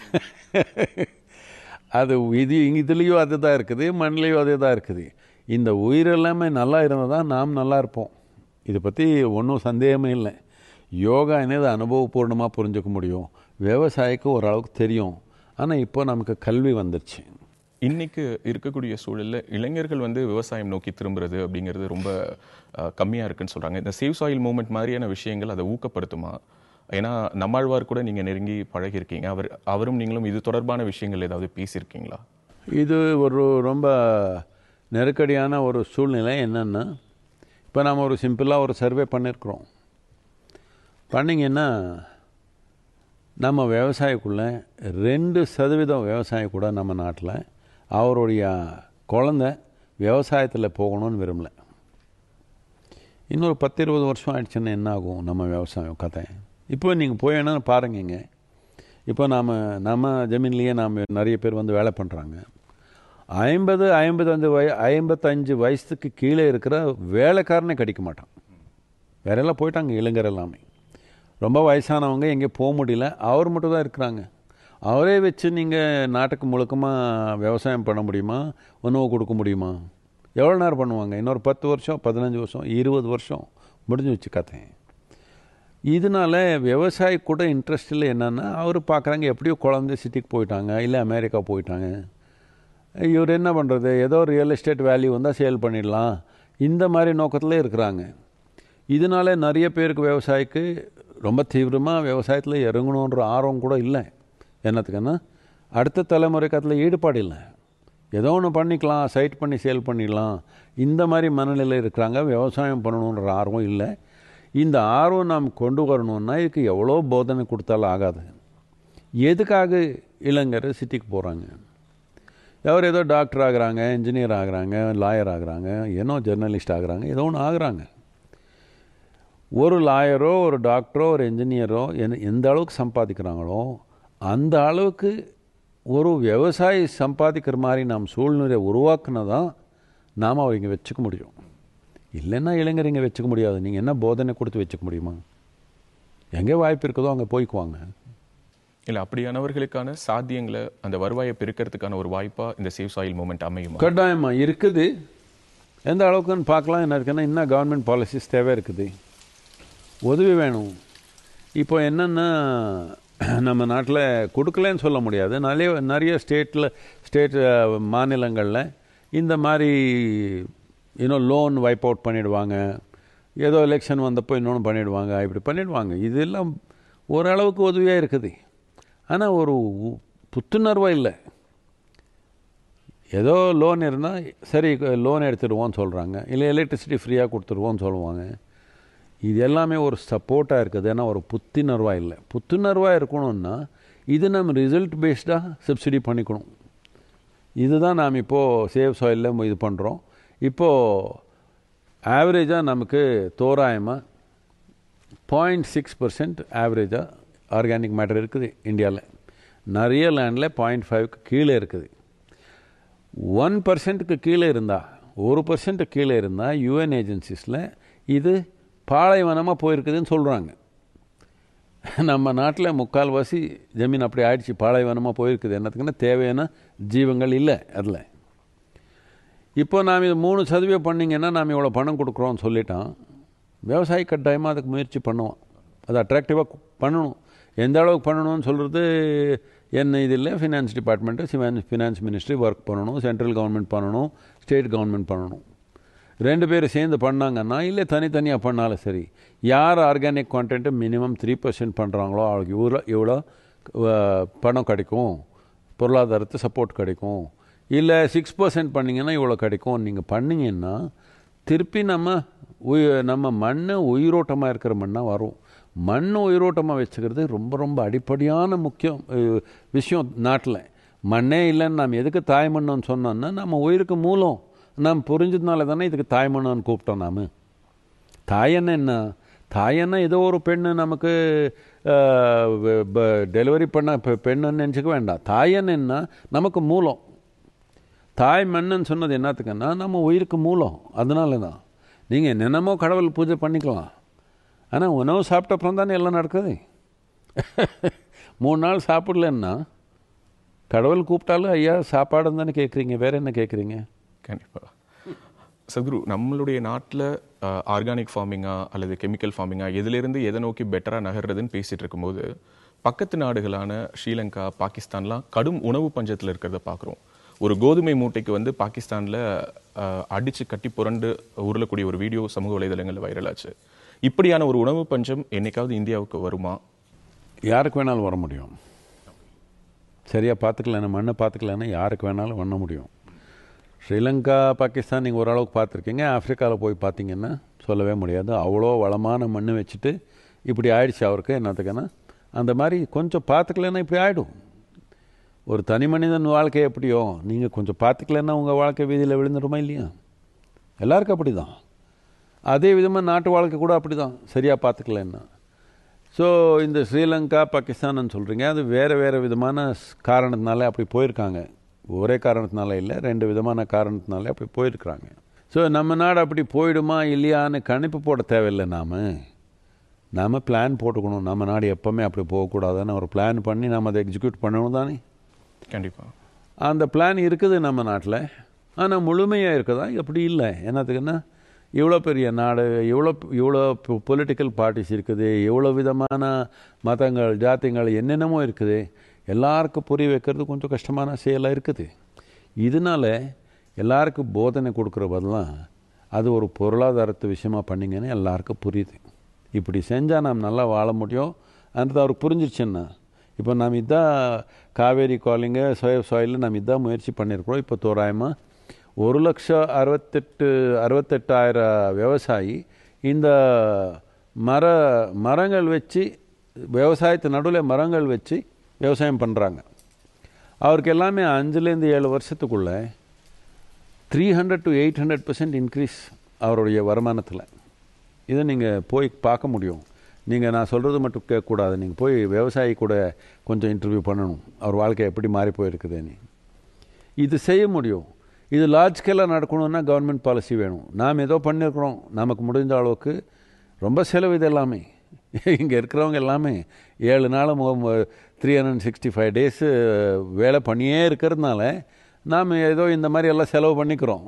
S2: அது இது இதுலேயும் அது தான் இருக்குது மண்ணிலையும் அதே தான் இருக்குது இந்த உயிர் எல்லாமே நல்லா இருந்தால் தான் நாம் நல்லா இருப்போம் இதை பற்றி ஒன்றும் சந்தேகமே இல்லை யோகா என்னது அனுபவபூர்ணமாக புரிஞ்சுக்க முடியும் விவசாயிக்கு ஓரளவுக்கு தெரியும் ஆனால் இப்போ நமக்கு கல்வி வந்துருச்சு
S3: இன்னைக்கு இருக்கக்கூடிய சூழல்ல இளைஞர்கள் வந்து விவசாயம் நோக்கி திரும்புறது அப்படிங்கிறது ரொம்ப அஹ், கம்மியா இருக்குன்னு சொல்றாங்க இந்த சேவ் சாயில் மூவ்மெண்ட் மாதிரியான விஷயங்கள் அதை ஊக்கப்படுத்துமா ஏன்னா நம்மாழ்வார் கூட நீங்க நெருங்கி பழகியிருக்கீங்க அவர் அவரும் நீங்களும் இது தொடர்பான விஷயங்கள் ஏதாவது பேசியிருக்கீங்களா
S2: இது ஒரு ரொம்ப நெருக்கடியான ஒரு சூழ்நிலை என்னென்னா இப்போ நாம் ஒரு சிம்பிளாக ஒரு சர்வே பண்ணியிருக்கிறோம் பண்ணிங்கன்னா நம்ம விவசாயிக்குள்ளே ரெண்டு சதவீதம் விவசாயி கூட நம்ம நாட்டில் அவருடைய குழந்தை விவசாயத்தில் போகணும்னு விரும்பல இன்னொரு பத்து இருபது வருஷம் ஆயிடுச்சுன்னா என்ன ஆகும் நம்ம விவசாயம் கதை இப்போ நீங்கள் போய் பாருங்கங்க இப்போ நாம் நம்ம ஜமீன்லேயே நாம் நிறைய பேர் வந்து வேலை பண்ணுறாங்க ஐம்பது ஐம்பத்தஞ்சு வய ஐம்பத்தஞ்சு வயசுக்கு கீழே இருக்கிற வேலைக்காரனே கிடைக்க மாட்டான் வேறெல்லாம் போயிட்டாங்க இளைஞர் எல்லாமே ரொம்ப வயசானவங்க எங்கே போக முடியல அவர் மட்டும் தான் இருக்கிறாங்க அவரே வச்சு நீங்கள் நாட்டுக்கு முழுக்கமாக விவசாயம் பண்ண முடியுமா உணவு கொடுக்க முடியுமா எவ்வளோ நேரம் பண்ணுவாங்க இன்னொரு பத்து வருஷம் பதினஞ்சு வருஷம் இருபது வருஷம் முடிஞ்சு வச்சு கதை இதனால விவசாயி கூட இன்ட்ரெஸ்ட் இல்லை என்னென்னா அவர் பார்க்குறாங்க எப்படியோ குழந்தை சிட்டிக்கு போயிட்டாங்க இல்லை அமெரிக்கா போயிட்டாங்க இவர் என்ன பண்ணுறது ஏதோ ரியல் எஸ்டேட் வேல்யூ வந்தால் சேல் பண்ணிடலாம் இந்த மாதிரி நோக்கத்தில் இருக்கிறாங்க இதனால நிறைய பேருக்கு விவசாயிக்கு ரொம்ப தீவிரமாக விவசாயத்தில் இறங்கணுன்ற ஆர்வம் கூட இல்லை என்னத்துக்குன்னா அடுத்த தலைமுறைக்கு அதில் ஈடுபாடு இல்லை ஏதோ ஒன்று பண்ணிக்கலாம் சைட் பண்ணி சேல் பண்ணிடலாம் இந்த மாதிரி மனநிலை இருக்கிறாங்க விவசாயம் பண்ணணுன்ற ஆர்வம் இல்லை இந்த ஆர்வம் நாம் கொண்டு வரணும்னா இதுக்கு எவ்வளோ போதனை கொடுத்தாலும் ஆகாது எதுக்காக இளைஞர் சிட்டிக்கு போகிறாங்க அவர் ஏதோ டாக்டர் ஆகுறாங்க இன்ஜினியர் ஆகுறாங்க லாயர் ஆகுறாங்க ஏனோ ஜெர்னலிஸ்ட் ஆகுறாங்க ஏதோ ஒன்று ஆகுறாங்க ஒரு லாயரோ ஒரு டாக்டரோ ஒரு இன்ஜினியரோ எந்த எந்த அளவுக்கு சம்பாதிக்கிறாங்களோ அந்த அளவுக்கு ஒரு விவசாயி சம்பாதிக்கிற மாதிரி நாம் சூழ்நிலையை உருவாக்குனா தான் நாம் அவர் இங்கே வச்சுக்க முடியும் இல்லைன்னா இளைஞர் இங்கே வச்சுக்க முடியாது நீங்கள் என்ன போதனை கொடுத்து வச்சுக்க முடியுமா எங்கே வாய்ப்பு இருக்குதோ அங்கே போய்க்குவாங்க
S3: இல்ல அப்படியானவர்களுக்கான சாத்தியங்களை அந்த வருவாயை பெருக்கிறதுக்கான ஒரு வாய்ப்பா இந்த சேவ் சாயில் மூவ்மெண்ட் அமையுமா
S2: கட்டாயமா இருக்குது எந்த அளவுக்குன்னு பார்க்கலாம் என்ன இருக்குன்னா இன்னும் கவர்மெண்ட் பாலிசிஸ் தேவை இருக்குது உதவி வேணும் இப்போ என்னென்னா நம்ம நாட்டில் கொடுக்கலன்னு சொல்ல முடியாது நிறைய நிறைய ஸ்டேட்டில் ஸ்டேட் மாநிலங்களில் இந்த மாதிரி இன்னும் லோன் வைப் அவுட் பண்ணிடுவாங்க ஏதோ எலெக்ஷன் வந்தப்போ இன்னொன்று பண்ணிடுவாங்க இப்படி பண்ணிடுவாங்க இதெல்லாம் ஓரளவுக்கு உதவியாக இருக்குது ஆனால் ஒரு உ- புத்துணர்வாக இல்லை ஏதோ லோன் இருந்தால் சரி லோன் எடுத்துடுவோம்னு சொல்கிறாங்க இல்லை எலக்ட்ரிசிட்டி ஃப்ரீயாக கொடுத்துருவோம்னு சொல்லுவாங்க இது எல்லாமே ஒரு சப்போர்ட்டாக இருக்குது ஏன்னா ஒரு புத்துணர்வாக இல்லை புத்துணர்வாக இருக்கணும்னா இது நம்ம ரிசல்ட் பேஸ்டாக சப்சிடி பண்ணிக்கணும் இதுதான் நாம் இப்போது சேவ் சாயிலில் இது பண்ணுறோம் இப்போது ஆவரேஜாக நமக்கு தோராயமாக பாயிண்ட் சிக்ஸ் பர்சன்ட் ஆவரேஜாக ஆர்கானிக் மேட்டர் இருக்குது இந்தியாவில் நிறைய லேண்டில் பாயிண்ட் ஃபைவ்க்கு கீழே இருக்குது ஒன் பர்சன்ட்டுக்கு கீழே இருந்தால் ஒரு பர்சன்ட் கீழே இருந்தால் யூஎன் ஏஜென்சிஸில் இது பாலைவனமாக போயிருக்குதுன்னு சொல்கிறாங்க நம்ம நாட்டில் முக்கால்வாசி ஜமீன் அப்படி ஆயிடுச்சு பாலைவனமாக போயிருக்குது என்னத்துக்குன்னா தேவையான ஜீவங்கள் இல்லை அதில் இப்போ நாம் இது மூணு சதவீதம் பண்ணிங்கன்னா நாம் இவ்வளோ பணம் கொடுக்குறோம்னு சொல்லிட்டான் விவசாயி கட்டாயமாக அதுக்கு முயற்சி பண்ணுவான் அது அட்ராக்டிவாக பண்ணணும் எந்த அளவுக்கு பண்ணணும்னு சொல்கிறது என்ன இது இல்லை finance department finance finance ministry work பண்ணணும் சென்ட்ரல் கவர்மெண்ட் பண்ணணும் ஸ்டேட் கவர்மெண்ட் பண்ணணும் ரெண்டு பேரும் சேர்ந்து பண்ணாங்கன்னா இல்லை தனித்தனியாக பண்ணாலும் சரி யார் organic content minimum three percent பண்ணுறாங்களோ அவங்களுக்கு இவ்வளோ இவ்வளோ அஹ், பணம் கிடைக்கும் பொருளாதாரத்து சப்போர்ட் கிடைக்கும் இல்லை சிக்ஸ் பர்சன்ட் பண்ணிங்கன்னா இவ்வளோ கிடைக்கும் நீங்கள் பண்ணீங்கன்னா திருப்பி நம்ம உயி நம்ம மண் உயிரோட்டமாக இருக்கிற மண்ணாக வரும் மண் உயிரோட்டமாக வச்சுக்கிறது ரொம்ப ரொம்ப அடிப்படையான முக்கியம் அஹ், விஷயம் நாட்டில் மண்ணே இல்லைன்னு நாம் எதுக்கு தாய்மண்ணுன்னு சொன்னோன்னா நம்ம உயிருக்கு மூலம் நாம் புரிஞ்சதுனால தானே இதுக்கு தாய்மண்ணுன்னு கூப்பிட்டோம் நாம் தாயன்னா என்ன தாயன்னா ஏதோ ஒரு பெண்ணு நமக்கு டெலிவரி பண்ண பெ- பெண்ணுன்னு நினச்சிக்க வேண்டாம் தாயன்னு என்ன நமக்கு மூலம் தாய் மண்ணுன்னு சொன்னது என்னத்துக்குன்னா நம்ம உயிருக்கு மூலம் அதனால தான் நீங்கள் என்னென்னமோ கடவுள் பூஜை பண்ணிக்கலாம் ஆனால் உணவு சாப்பிட்ட அப்புறம் தானே எல்லாம் நடக்குது மூணு நாள் சாப்பிடலன்னா கடவுள் கூப்பிட்டாலும் ஐயா சாப்பாடுன்னு தானே கேட்குறீங்க வேற என்ன கேட்குறீங்க
S3: கண்டிப்பா சத்குரு நம்மளுடைய நாட்டில் ஆர்கானிக் ஃபார்மிங்கா அல்லது கெமிக்கல் ஃபார்மிங்கா எதிலிருந்து எதை நோக்கி பெட்டரா நகர்றதுன்னு பேசிட்டு இருக்கும்போது பக்கத்து நாடுகளான ஸ்ரீலங்கா பாகிஸ்தான்லாம் கடும் உணவு பஞ்சத்தில் இருக்கிறத பார்க்குறோம் ஒரு கோதுமை மூட்டைக்கு வந்து பாகிஸ்தான்ல அஹ், அடிச்சு கட்டி புரண்டு உருளக்கூடிய ஒரு வீடியோ சமூக வலைதளங்களில் வைரலாச்சு இப்படியான ஒரு உணவு பஞ்சம் என்னைக்காவது இந்தியாவுக்கு வருமா
S2: யாருக்கு வேணாலும் வர முடியும் சரியாக பார்த்துக்கலன்னா மண்ணை பார்த்துக்கலன்னா யாருக்கு வேணாலும் பண்ண முடியும் ஸ்ரீலங்கா பாகிஸ்தான் நீங்கள் ஓரளவுக்கு பார்த்துருக்கீங்க ஆப்பிரிக்காவில் போய் பார்த்தீங்கன்னா சொல்லவே முடியாது அவ்வளோ வளமான மண் வச்சுட்டு இப்படி ஆயிடுச்சு அவருக்கு என்னத்துக்குன்னா அந்த மாதிரி கொஞ்சம் பார்த்துக்கலன்னா இப்படி ஆகிடும் ஒரு தனி மனிதன் வாழ்க்கை எப்படியோ நீங்கள் கொஞ்சம் பார்த்துக்கலன்னா உங்கள் வாழ்க்கை வீதியில் விழுந்துடுமா இல்லையா எல்லாருக்கும் அப்படி தான் அதே விதமாக நாட்டு வாழ்க்கை கூட அப்படி தான் சரியாக பார்த்துக்கலன்னா ஸோ இந்த ஸ்ரீலங்கா பாகிஸ்தான்னு சொல்கிறீங்க அது வேறு வேறு விதமான ஸ்- காரணத்தினால அப்படி போயிருக்காங்க ஒரே காரணத்தினால இல்லை ரெண்டு விதமான காரணத்தினால அப்படி போயிருக்கிறாங்க ஸோ நம்ம நாடு அப்படி போயிடுமா இல்லையான்னு கணிப்பு போட தேவையில்லை நாம் நாம் பிளான் போட்டுக்கணும் நம்ம நாடு எப்போவுமே அப்படி போகக்கூடாதுன்னு ஒரு பிளான் பண்ணி நம்ம அதை எக்ஸிக்யூட் பண்ணணும் தானே
S3: கண்டிப்பா
S2: அந்த பிளான் இருக்குது நம்ம நாட்டில் ஆனால் முழுமையாக இருக்குதா அப்படி இல்லை என்னத்துக்குன்னா இவ்வளோ பெரிய நாடு இவ்வளோ இவ்வளோ பொலிட்டிக்கல் பார்ட்டிஸ் இருக்குது இவ்வளோ விதமான மதங்கள் ஜாதிகள் என்னென்னமோ இருக்குது எல்லாருக்கும் புரிய வைக்கிறது கொஞ்சம் கஷ்டமான செயலாக இருக்குது இதனால எல்லாருக்கும் போதனை கொடுக்குற பதிலாக அது ஒரு பொருளாதாரத்து விஷயமா பண்ணிங்கன்னு எல்லாருக்கும் புரியுது இப்படி செஞ்சால் நாம் நல்லா வாழ முடியும் அந்த அவருக்கு புரிஞ்சிருச்சுன்னா இப்போ நாம் இதான் காவேரி காலிங்க சோய சாயில் நாம் இதான் முயற்சி பண்ணியிருக்கிறோம் இப்போ தோராயமாக ஒரு லட்சம் அறுபத்தெட்டு அறுபத்தெட்டாயிரம் விவசாயி இந்த மர மரங்கள் வச்சு விவசாயத்து நடுவில் மரங்கள் வச்சு விவசாயம் பண்ணுறாங்க அவருக்கு எல்லாமே அஞ்சுலேருந்து ஏழு வருஷத்துக்குள்ளே three hundred to eight hundred percent increase அவருடைய வருமானத்தில் இதை நீங்கள் போய் பார்க்க முடியும் நீங்கள் நான் சொல்கிறது மட்டும் கேட்கக்கூடாது நீங்கள் போய் விவசாயி கூட கொஞ்சம் இன்டர்வியூ பண்ணணும் அவர் வாழ்க்கை எப்படி மாறி போயிருக்குதுன்னு இது செய்ய முடியும் இது லார்ஜ் ஸ்கேலாக நடக்கணும்னா கவர்மெண்ட் பாலிசி வேணும் நாம் ஏதோ பண்ணியிருக்கிறோம் நமக்கு முடிஞ்ச அளவுக்கு ரொம்ப செலவு இது எல்லாமே இங்கே இருக்கிறவங்க எல்லாமே ஏழு நாள் three hundred sixty five days வேலை பண்ணியே இருக்கிறதுனால நாம் ஏதோ இந்த மாதிரி எல்லாம் செலவு பண்ணிக்கிறோம்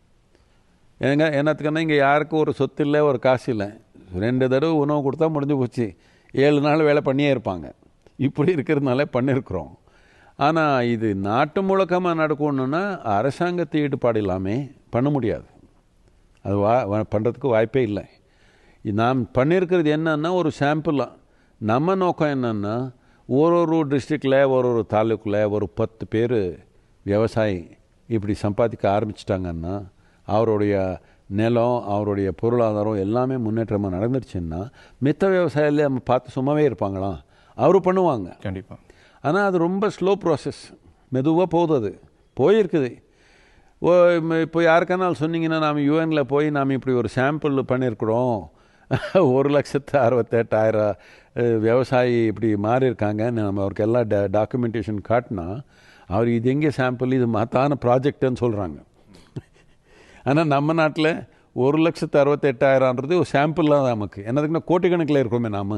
S2: ஏங்க என்னத்துக்குன்னா இங்கே யாருக்கும் ஒரு சொத்து இல்லை ஒரு காசு இல்லை ரெண்டு தடவை உணவு கொடுத்தா முடிஞ்சு போச்சு ஏழு நாள் வேலை பண்ணியே இருப்பாங்க இப்படி இருக்கிறதுனால பண்ணியிருக்கிறோம் ஆனால் இது நாட்டு முழக்கமாக நடக்கணுன்னா அரசாங்கத்தை ஈடுபாடு இல்லாமல் பண்ண முடியாது அது வா பண்ணுறதுக்கு வாய்ப்பே இல்லை இது நாம் பண்ணியிருக்கிறது என்னன்னா ஒரு சாம்பிளாக நம்ம நோக்கம் என்னன்னா ஒரு ஒரு டிஸ்ட்ரிக்டில் ஒரு ஒரு தாலுக்கில் ஒரு பத்து பேர் விவசாயி இப்படி சம்பாதிக்க ஆரம்பிச்சிட்டாங்கன்னா அவருடைய நிலம் அவருடைய பொருளாதாரம் எல்லாமே முன்னேற்றமாக நடந்துருச்சுன்னா மித்த விவசாயில நம்ம பார்த்து சும்மாவே இருப்பாங்களாம் அவரு பண்ணுவாங்க
S3: கண்டிப்பா
S2: ஆனால் அது ரொம்ப ஸ்லோ ப்ராசஸ் மெதுவாக போகுது அது போயிருக்குது ஓ ம- இப்போ யாருக்கானாலும் சொன்னீங்கன்னா நாம் யூஎனில் போய் நாம் இப்படி ஒரு சாம்பிள் பண்ணியிருக்கிறோம் ஒரு லட்சத்து அறுபத்தெட்டாயிரம் அஹ், விவசாயி இப்படி மாறி இருக்காங்கன்னு நம்ம அவருக்கு எல்லாம் டா டாக்குமெண்டேஷன் காட்டினா அவர் இது எங்கே சாம்பிள் இது மத்தான ப்ராஜெக்ட்டுன்னு சொல்கிறாங்க ஆனால் நம்ம நாட்டில் ஒரு லட்சத்து அறுபத்தெட்டாயிரம்ன்றது ஒரு சாம்பிள் தான் நமக்கு என்னதுக்குன்னா கோட்டிக்கணக்கில் இருக்கோமே நாம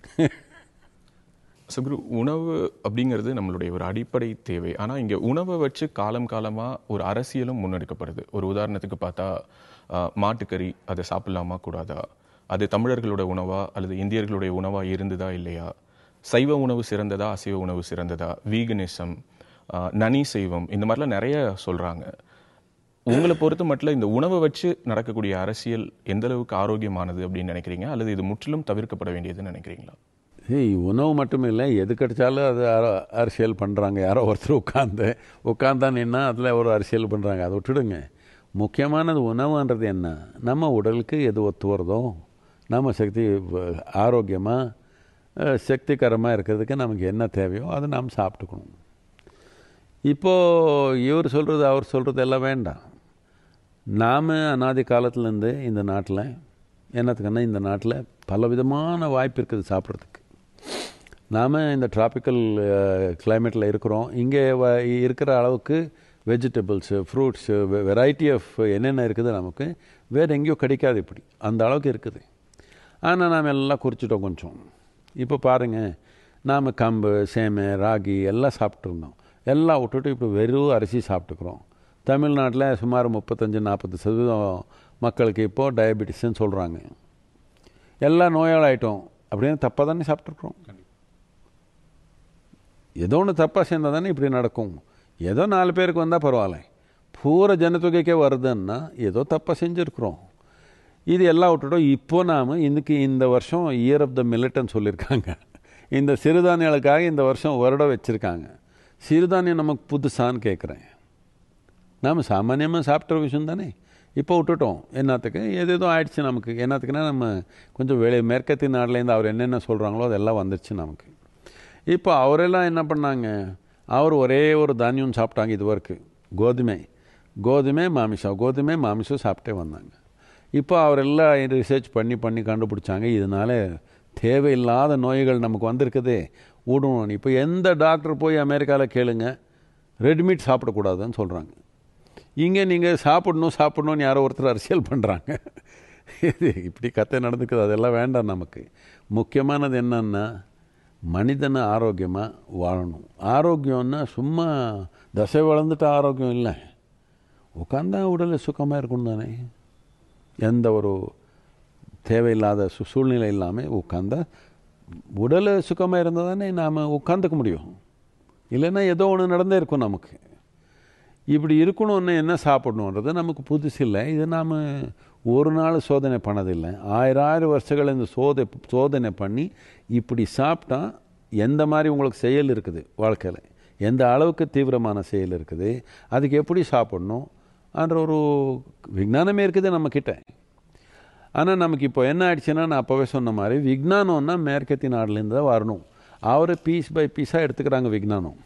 S3: சுகுரு உணவு அப்படிங்கிறது நம்மளுடைய ஒரு அடிப்படை தேவை ஆனால் இங்கே உணவை வச்சு காலம் காலமாக ஒரு அரசியலும் முன்னெடுக்கப்படுது ஒரு உதாரணத்துக்கு பார்த்தா ஆஹ், மாட்டுக்கறி அதை சாப்பிடலாமா கூடாதா அது தமிழர்களோட உணவா அல்லது இந்தியர்களுடைய உணவா இருந்ததா இல்லையா சைவ உணவு சிறந்ததா அசைவ உணவு சிறந்ததா வீகனிசம் நனி சைவம் இந்த மாதிரிலாம் நிறைய சொல்கிறாங்க உங்களை பொறுத்த மட்டும் இந்த உணவை வச்சு நடக்கக்கூடிய அரசியல் எந்த அளவுக்கு ஆரோக்கியமானது அப்படின்னு நினைக்கிறீங்க அல்லது இது முற்றிலும் தவிர்க்கப்பட வேண்டியதுன்னு நினைக்கிறீங்களா
S2: ஏய் உணவு மட்டும் இல்லை எது கிடைச்சாலும் அது அர- அரசியல் பண்ணுறாங்க யாரோ ஒருத்தர் உட்காந்து உட்காந்தா நின்னா அதில் ஒரு அரசியல் பண்ணுறாங்க அதை விட்டுடுங்க முக்கியமானது உணவுன்றது என்ன நம்ம உடலுக்கு எது ஒத்து வருதோ நம்ம சக்தி ஆரோக்கியமாக சக்திகரமாக இருக்கிறதுக்கு நமக்கு என்ன தேவையோ அதை நாம் சாப்பிட்டுக்கணும் இப்போது இவர் சொல்கிறது அவர் சொல்கிறது எல்லாம் வேண்டாம் நாம் அனாதி காலத்துலேருந்து இந்த நாட்டில் என்னத்துக்குன்னா இந்த நாட்டில் பலவிதமான வாய்ப்பு இருக்குது சாப்பிட்றதுக்கு நாம் இந்த டிராபிக்கல் கிளைமேட்டில் இருக்கிறோம் இங்கே வ- இருக்கிற அளவுக்கு வெஜிடபிள்ஸு ஃப்ரூட்ஸு வெரைட்டி ஆஃப் என்னென்ன இருக்குது நமக்கு வேறு எங்கேயோ கிடைக்காது இப்படி அந்த அளவுக்கு இருக்குது ஆனால் நாம் எல்லாம் குறிச்சிட்டோம் கொஞ்சம் இப்போ பாருங்கள் நாம் கம்பு சேமை ராகி எல்லாம் சாப்பிட்ருந்தோம் எல்லாம் விட்டுட்டு இப்போ வெறும் அரிசி சாப்பிட்டுக்கிறோம் தமிழ்நாட்டில் சுமார் முப்பத்தஞ்சு நாற்பது சதவீதம் மக்களுக்கு இப்போது டயபெட்டிஸ்ன்னு சொல்கிறாங்க எல்லாம் நோயாளாயிட்டோம் அப்படின்னு தப்பாக தானே சாப்பிட்ருக்குறோம் ஏதோ ஒன்று தப்பாக சேர்ந்தால் தானே இப்படி நடக்கும் ஏதோ நாலு பேருக்கு வந்தால் பரவாயில்ல பூரா ஜனத்தொகைக்கே வருதுன்னா ஏதோ தப்பாக செஞ்சுருக்குறோம் இது எல்லாம் விட்டுட்டோம் இப்போ நாம் இன்னைக்கு இந்த வருஷம் இயர் ஆஃப் த மில்லட்னு சொல்லியிருக்காங்க இந்த சிறுதானியங்களுக்காக இந்த வருஷம் வருடம் வச்சுருக்காங்க சிறுதானியம் நமக்கு புதுசான்னு கேட்குறேன் நாம் சாமானியமாக சாப்பிட்ற விஷயம் தானே இப்போ விட்டுட்டோம் என்னத்துக்கு எது எதுவும் ஆயிடுச்சு நமக்கு என்னத்துக்குன்னா நம்ம கொஞ்சம் வெளியே மேற்கத்திய நாட்டிலேருந்து அவர் என்னென்ன சொல்கிறாங்களோ அதெல்லாம் வந்துடுச்சு நமக்கு இப்போ அவரெல்லாம் என்ன பண்ணாங்க அவர் ஒரே ஒரு தானியம் சாப்பிட்டாங்க இது வரைக்கும் கோதுமை கோதுமை மாமிசம் கோதுமை மாமிசம் சாப்பிட்டே வந்தாங்க இப்போ அவரெல்லாம் ரிசர்ச் பண்ணி பண்ணி கண்டுபிடிச்சாங்க இதனால தேவையில்லாத நோய்கள் நமக்கு வந்திருக்குதே விடணும் இப்போ எந்த டாக்டர் போய் அமெரிக்காவில் கேளுங்க ரெடிமீட் சாப்பிடக்கூடாதுன்னு சொல்கிறாங்க இங்கே நீங்கள் சாப்பிடணும் சாப்பிடணும்னு யாரோ ஒருத்தர் அரசியல் பண்ணுறாங்க இது இப்படி கதை நடந்துக்குது அதெல்லாம் வேண்டாம் நமக்கு முக்கியமானது என்னன்னா மனிதனை ஆரோக்கியமாக வாழணும் ஆரோக்கியம்னா சும்மா தசை வளர்ந்துட்ட ஆரோக்கியம் இல்லை உட்காந்தா உடல் சுகமாக இருக்கணும் தானே எந்த ஒரு தேவையில்லாத சு சூழ்நிலை இல்லாமல் உட்காந்தா உடல் சுகமாக இருந்தால் தானே நாம் உட்காந்துக்க முடியும் இல்லைன்னா ஏதோ ஒன்று நடந்தே இருக்கும் நமக்கு இப்படி இருக்கணும்னு என்ன சாப்பிடணுன்றது நமக்கு புதுசு இல்லை இது நாம் ஒரு நாள் சோதனை பண்ணதில்லை ஆயிரம் ஆயிரம் வருஷங்கள் இந்த சோதை சோதனை பண்ணி இப்படி சாப்பிட்டா எந்த மாதிரி உங்களுக்கு செயல் இருக்குது வாழ்க்கையில் எந்த அளவுக்கு தீவிரமான செயல் இருக்குது அதுக்கு எப்படி சாப்பிடணும் என்ற ஒரு விஞ்ஞானமே இருக்குது நம்மக்கிட்ட ஆனால் நமக்கு இப்போ என்ன ஆயிடுச்சுன்னா நான் அப்போவே சொன்ன மாதிரி விஞ்ஞானம்னா மேற்கத்திய நாடுலேருந்து தான் வரணும் அவரை பீஸ் பை பீஸாக எடுத்துக்கிறாங்க விஞ்ஞானம்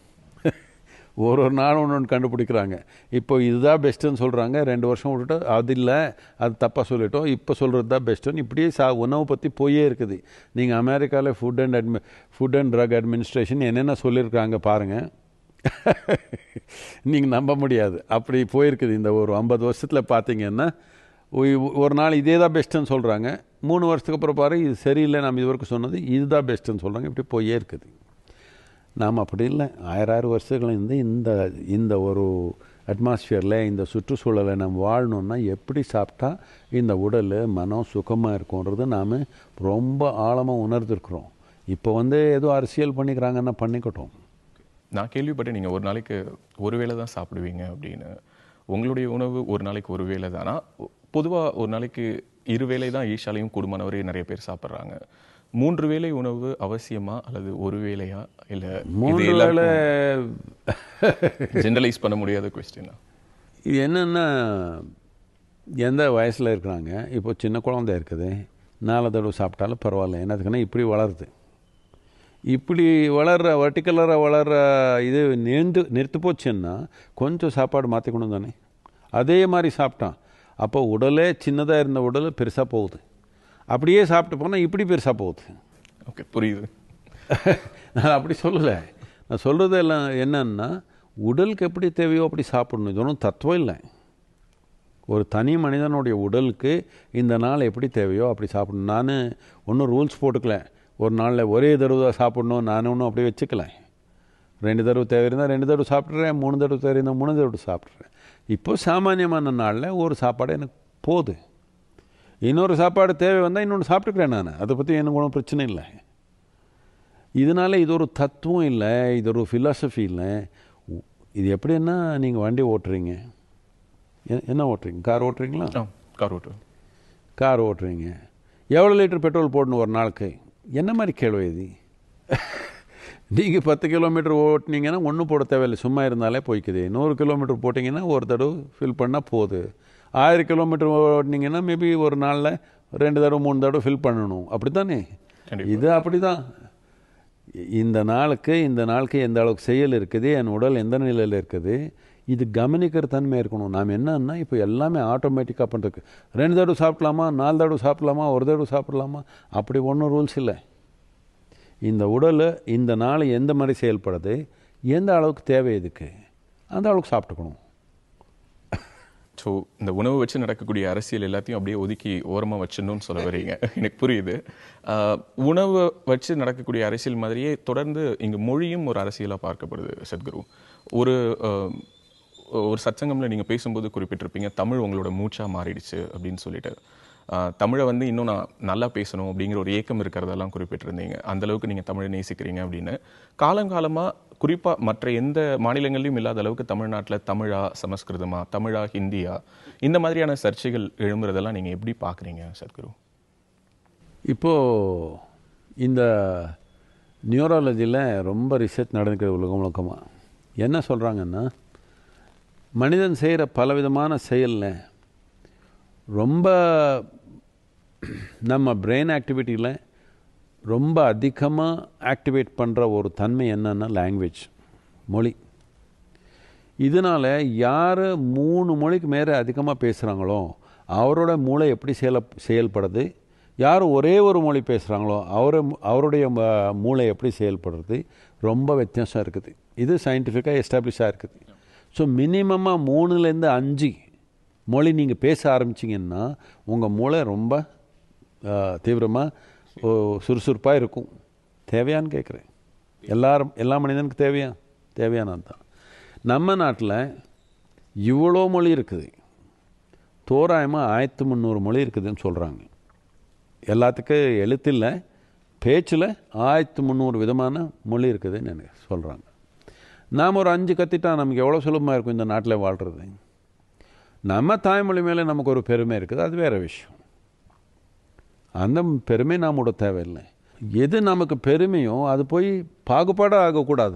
S2: ஒரு ஒரு நாள் ஒன்று ஒன்று கண்டுபிடிக்கிறாங்க இப்போ இதுதான் பெஸ்ட்டுன்னு சொல்கிறாங்க ரெண்டு வருஷம் விட்டுட்டு அது இல்லை அது தப்பாக சொல்லிட்டோம் இப்போ சொல்கிறது தான் பெஸ்ட்டுன்னு இப்படியே சா உணவை பற்றி போயே இருக்குது நீங்கள் அமெரிக்காவில் ஃபுட் அண்ட் அட்மி ஃபுட் அண்ட் ட்ரக் அட்மினிஸ்ட்ரேஷன் என்னென்ன சொல்லியிருக்காங்க பாருங்கள் நீங்கள் நம்ப முடியாது அப்படி போயிருக்குது இந்த ஒரு ஐம்பது வருஷத்தில் பார்த்தீங்கன்னா ஒ- ஒரு நாள் இதே தான் பெஸ்ட்டுன்னு சொல்கிறாங்க மூணு வருஷத்துக்கு அப்புறம் பாரு இது சரியில்லை நம்ம இது வரைக்கும் சொன்னது இதுதான் பெஸ்ட்டுன்னு சொல்கிறாங்க இப்படி போயே இருக்குது நாம் அப்படி இல்லை ஆயிரம் ஆயிரம் வருஷங்கள் இருந்து இந்த இந்த ஒரு அட்மாஸ்பியரில் இந்த சுற்றுச்சூழலை நம்ம வாழணுன்னா எப்படி சாப்பிட்டா இந்த உடல் மனம் சுகமாக இருக்கும்ன்றது நாம் ரொம்ப ஆழமாக உணர்ந்திருக்கிறோம் இப்போ வந்து ஏதோ அரசியல் பண்ணிக்கிறாங்கன்னா பண்ணிக்கட்டும்
S3: நான் கேள்விப்பட்டேன் நீங்கள் ஒரு நாளைக்கு ஒரு வேளை தான் சாப்பிடுவீங்க அப்படின்னு உங்களுடைய உணவு ஒரு நாளைக்கு ஒரு வேளை தானா பொதுவாக ஒரு நாளைக்கு இரு வேளை தான் ஈஷாலையும் குடும்பமானவரே நிறைய பேர் சாப்பிட்றாங்க மூன்று வேளை உணவு அவசியமா அல்லது ஒரு வேளையா இல்லை
S2: மூன்று வேளை
S3: ஜெனரலைஸ் பண்ண முடியாத கொஸ்டினா
S2: இது என்னென்னா எந்த வயசில் இருக்கிறாங்க இப்போ சின்ன குழந்தை இருக்குது நாலு தடவை சாப்பிட்டாலும் பரவாயில்ல என்னதுக்குன்னா இப்படி வளருது இப்படி வளர்ற வர்டிகுலராக வளர்ற இது நின்று நிறுத்து போச்சுன்னா கொஞ்சம் சாப்பாடு மாற்றிக்கணும் தானே அதே மாதிரி சாப்பிட்டான் அப்போ உடலே சின்னதாக இருந்த உடல் பெருசாக போகுது அப்படியே சாப்பிட்டு போனால் இப்படி பெருசாக போகுது
S3: ஓகே புரியுது
S2: நான் அப்படி சொல்லலை நான் சொல்கிறது எல்லாம் என்னன்னா உடலுக்கு எப்படி தேவையோ அப்படி சாப்பிடணும் இது ஒன்றும் தத்துவம் இல்லை ஒரு தனி மனிதனுடைய உடலுக்கு இந்த நாள் எப்படி தேவையோ அப்படி சாப்பிடணும் நான் ஒன்றும் ரூல்ஸ் போட்டுக்கல ஒரு நாளில் ஒரே தடவை தான் சாப்பிடணும் நான் ஒன்றும் அப்படியே வச்சுக்கல ரெண்டு தடவை தேவை இருந்தால் ரெண்டு தடவை சாப்பிட்றேன் மூணு தடவை தேவை இருந்தால் மூணு தடவை சாப்பிட்றேன் இப்போ சாமானியமான நாளில் ஒரு சாப்பாடு எனக்கு போகுது இன்னொரு சாப்பாடு தேவை வந்தால் இன்னொன்று சாப்பிட்டுக்கிறேன் நான் அதை பற்றி எனக்கு ஒன்றும் பிரச்சனை இல்லை இதனால இது ஒரு தத்துவம் இல்லை இது ஒரு ஃபிலாசபி இல்லை உ- இது எப்படின்னா நீங்கள் வண்டி ஓட்டுறீங்க எ- என்ன ஓட்டுறீங்க கார் ஓட்டுறீங்களா
S3: ஆ கார் ஓட்டு
S2: கார் ஓட்டுறீங்க எவ்வளோ லிட்டர் பெட்ரோல் போடணும் ஒரு நாளுக்கு என்ன மாதிரி கேள்வி இது நீங்கள் பத்து கிலோமீட்டர் ஓட்டுனீங்கன்னா ஒன்றும் போட தேவையில்லை சும்மா இருந்தாலே போய்க்குது நூறு கிலோமீட்டர் போட்டிங்கன்னா ஒரு தடவை ஃபில் பண்ணால் போகுது ஆயிரம் கிலோமீட்டர் ஓட்டினீங்கன்னா மேபி ஒரு நாளில் ரெண்டு தடவை மூணு தடவை ஃபில் பண்ணணும் அப்படி தானே
S3: கண்டிப்பா.
S2: இது அப்படி தான் இந்த நாளுக்கு இந்த நாளுக்கு எந்த அளவுக்கு செயல் இருக்குது என் உடல் எந்த நிலையில் இருக்குது இது கவனிக்கிற தன்மை இருக்கணும் நாம் என்னன்னா இப்போ எல்லாமே ஆட்டோமேட்டிக்காக பண்ணுறதுக்கு ரெண்டு தடவை சாப்பிடலாமா நாலு தடவை சாப்பிடலாமா ஒரு தடவை சாப்பிடலாமா அப்படி ஒன்றும் ரூல்ஸ் இல்லை இந்த உடல் இந்த நாள் எந்த மாதிரி செயல்படுது எந்த அளவுக்கு தேவை இதுக்கு அந்த அளவுக்கு சாப்பிட்டுக்கணும்
S3: ஸோ இந்த உணவு வச்சு நடக்கக்கூடிய அரசியல் எல்லாத்தையும் அப்படியே ஒதுக்கி ஓரமாக வச்சிடணும்னு சொல்ல வரீங்க எனக்கு புரியுது ஆஹ், உணவு வச்சு நடக்கக்கூடிய அரசியல் மாதிரியே தொடர்ந்து இங்கு மொழியும் ஒரு அரசியலாக பார்க்கப்படுது சத்குரு ஒரு ஆஹ், ஒரு சத்சங்கம்ல நீங்க பேசும்போது குறிப்பிட்டிருப்பீங்க தமிழ் உங்களோட மூச்சா மாறிடுச்சு அப்படின்னு சொல்லிட்டு ஆஹ், தமிழை வந்து இன்னும் நான் நல்லா பேசணும் அப்படிங்கிற ஒரு ஏக்கம் இருக்கிறதெல்லாம் குறிப்பிட்டிருந்தீங்க அந்த அளவுக்கு நீங்க தமிழை நேசிக்கிறீங்க அப்படின்னு காலங்காலமா குறிப்பா மற்ற எந்த மாநிலங்களிலும் இல்லாத அளவுக்கு தமிழ்நாட்டுல தமிழா சமஸ்கிருதமா தமிழா ஹிந்தியா இந்த மாதிரியான சர்ச்சைகள் எழும்புறதெல்லாம் நீங்க எப்படி பாக்குறீங்க சத்குரு
S2: இப்போது இந்த நியூராலஜியில் ரொம்ப ரிசர்ச் நடந்துக்கிறது உலகம் முழுக்கமாக என்ன சொல்கிறாங்கன்னா மனிதன் செய்கிற பலவிதமான செயலில் ரொம்ப நம்ம பிரெயின் ஆக்டிவிட்டியில் ரொம்ப அதிகமாக ஆக்டிவேட் பண்ணுற ஒரு தன்மை என்னன்னா லாங்குவேஜ் மொழி இதனால் யார் மூணு மொழிக்கு மேலே அதிகமாக பேசுகிறாங்களோ அவரோட மூளை எப்படி செயல செயல்படுது யார் ஒரே ஒரு மொழி பேசுகிறாங்களோ அவரை அவருடைய ம- மூளை எப்படி செயல்படுறது ரொம்ப வித்தியாசம் இருக்குது இது சயின்டிஃபிக்காக எஸ்டாப்ளிஷாக இருக்குது ஸோ மினிமமாக மூணுலேருந்து அஞ்சு மொழி நீங்கள் பேச ஆரம்பிச்சிங்கன்னா உங்கள் மூளை ரொம்ப தீவிரமாக சுறுசுறுப்பாக இருக்கும் தேவையான்னு கேட்குறேன் எல்லாரும் எல்லா மனிதனுக்கு தேவையா தேவையானது தான் நம்ம நாட்டில் இவ்வளோ மொழி இருக்குது தோராயமாக ஆயிரத்து முந்நூறு மொழி இருக்குதுன்னு சொல்கிறாங்க எல்லாத்துக்கும் எழுத்தில் பேச்சில் ஆயிரத்து முந்நூறு விதமான மொழி இருக்குதுன்னு எனக்கு சொல்கிறாங்க நாம் ஒரு அஞ்சு கத்திட்டா நமக்கு எவ்வளோ சுலபமாக இருக்கும் இந்த நாட்டில் வாழ்கிறது நம்ம தாய்மொழி மேலே நமக்கு ஒரு பெருமை இருக்குது அது வேறு விஷயம் அந்த பெருமை நாம் விட தேவையில்லை எது நமக்கு பெருமையோ அது போய் பாகுபாடாக ஆகக்கூடாது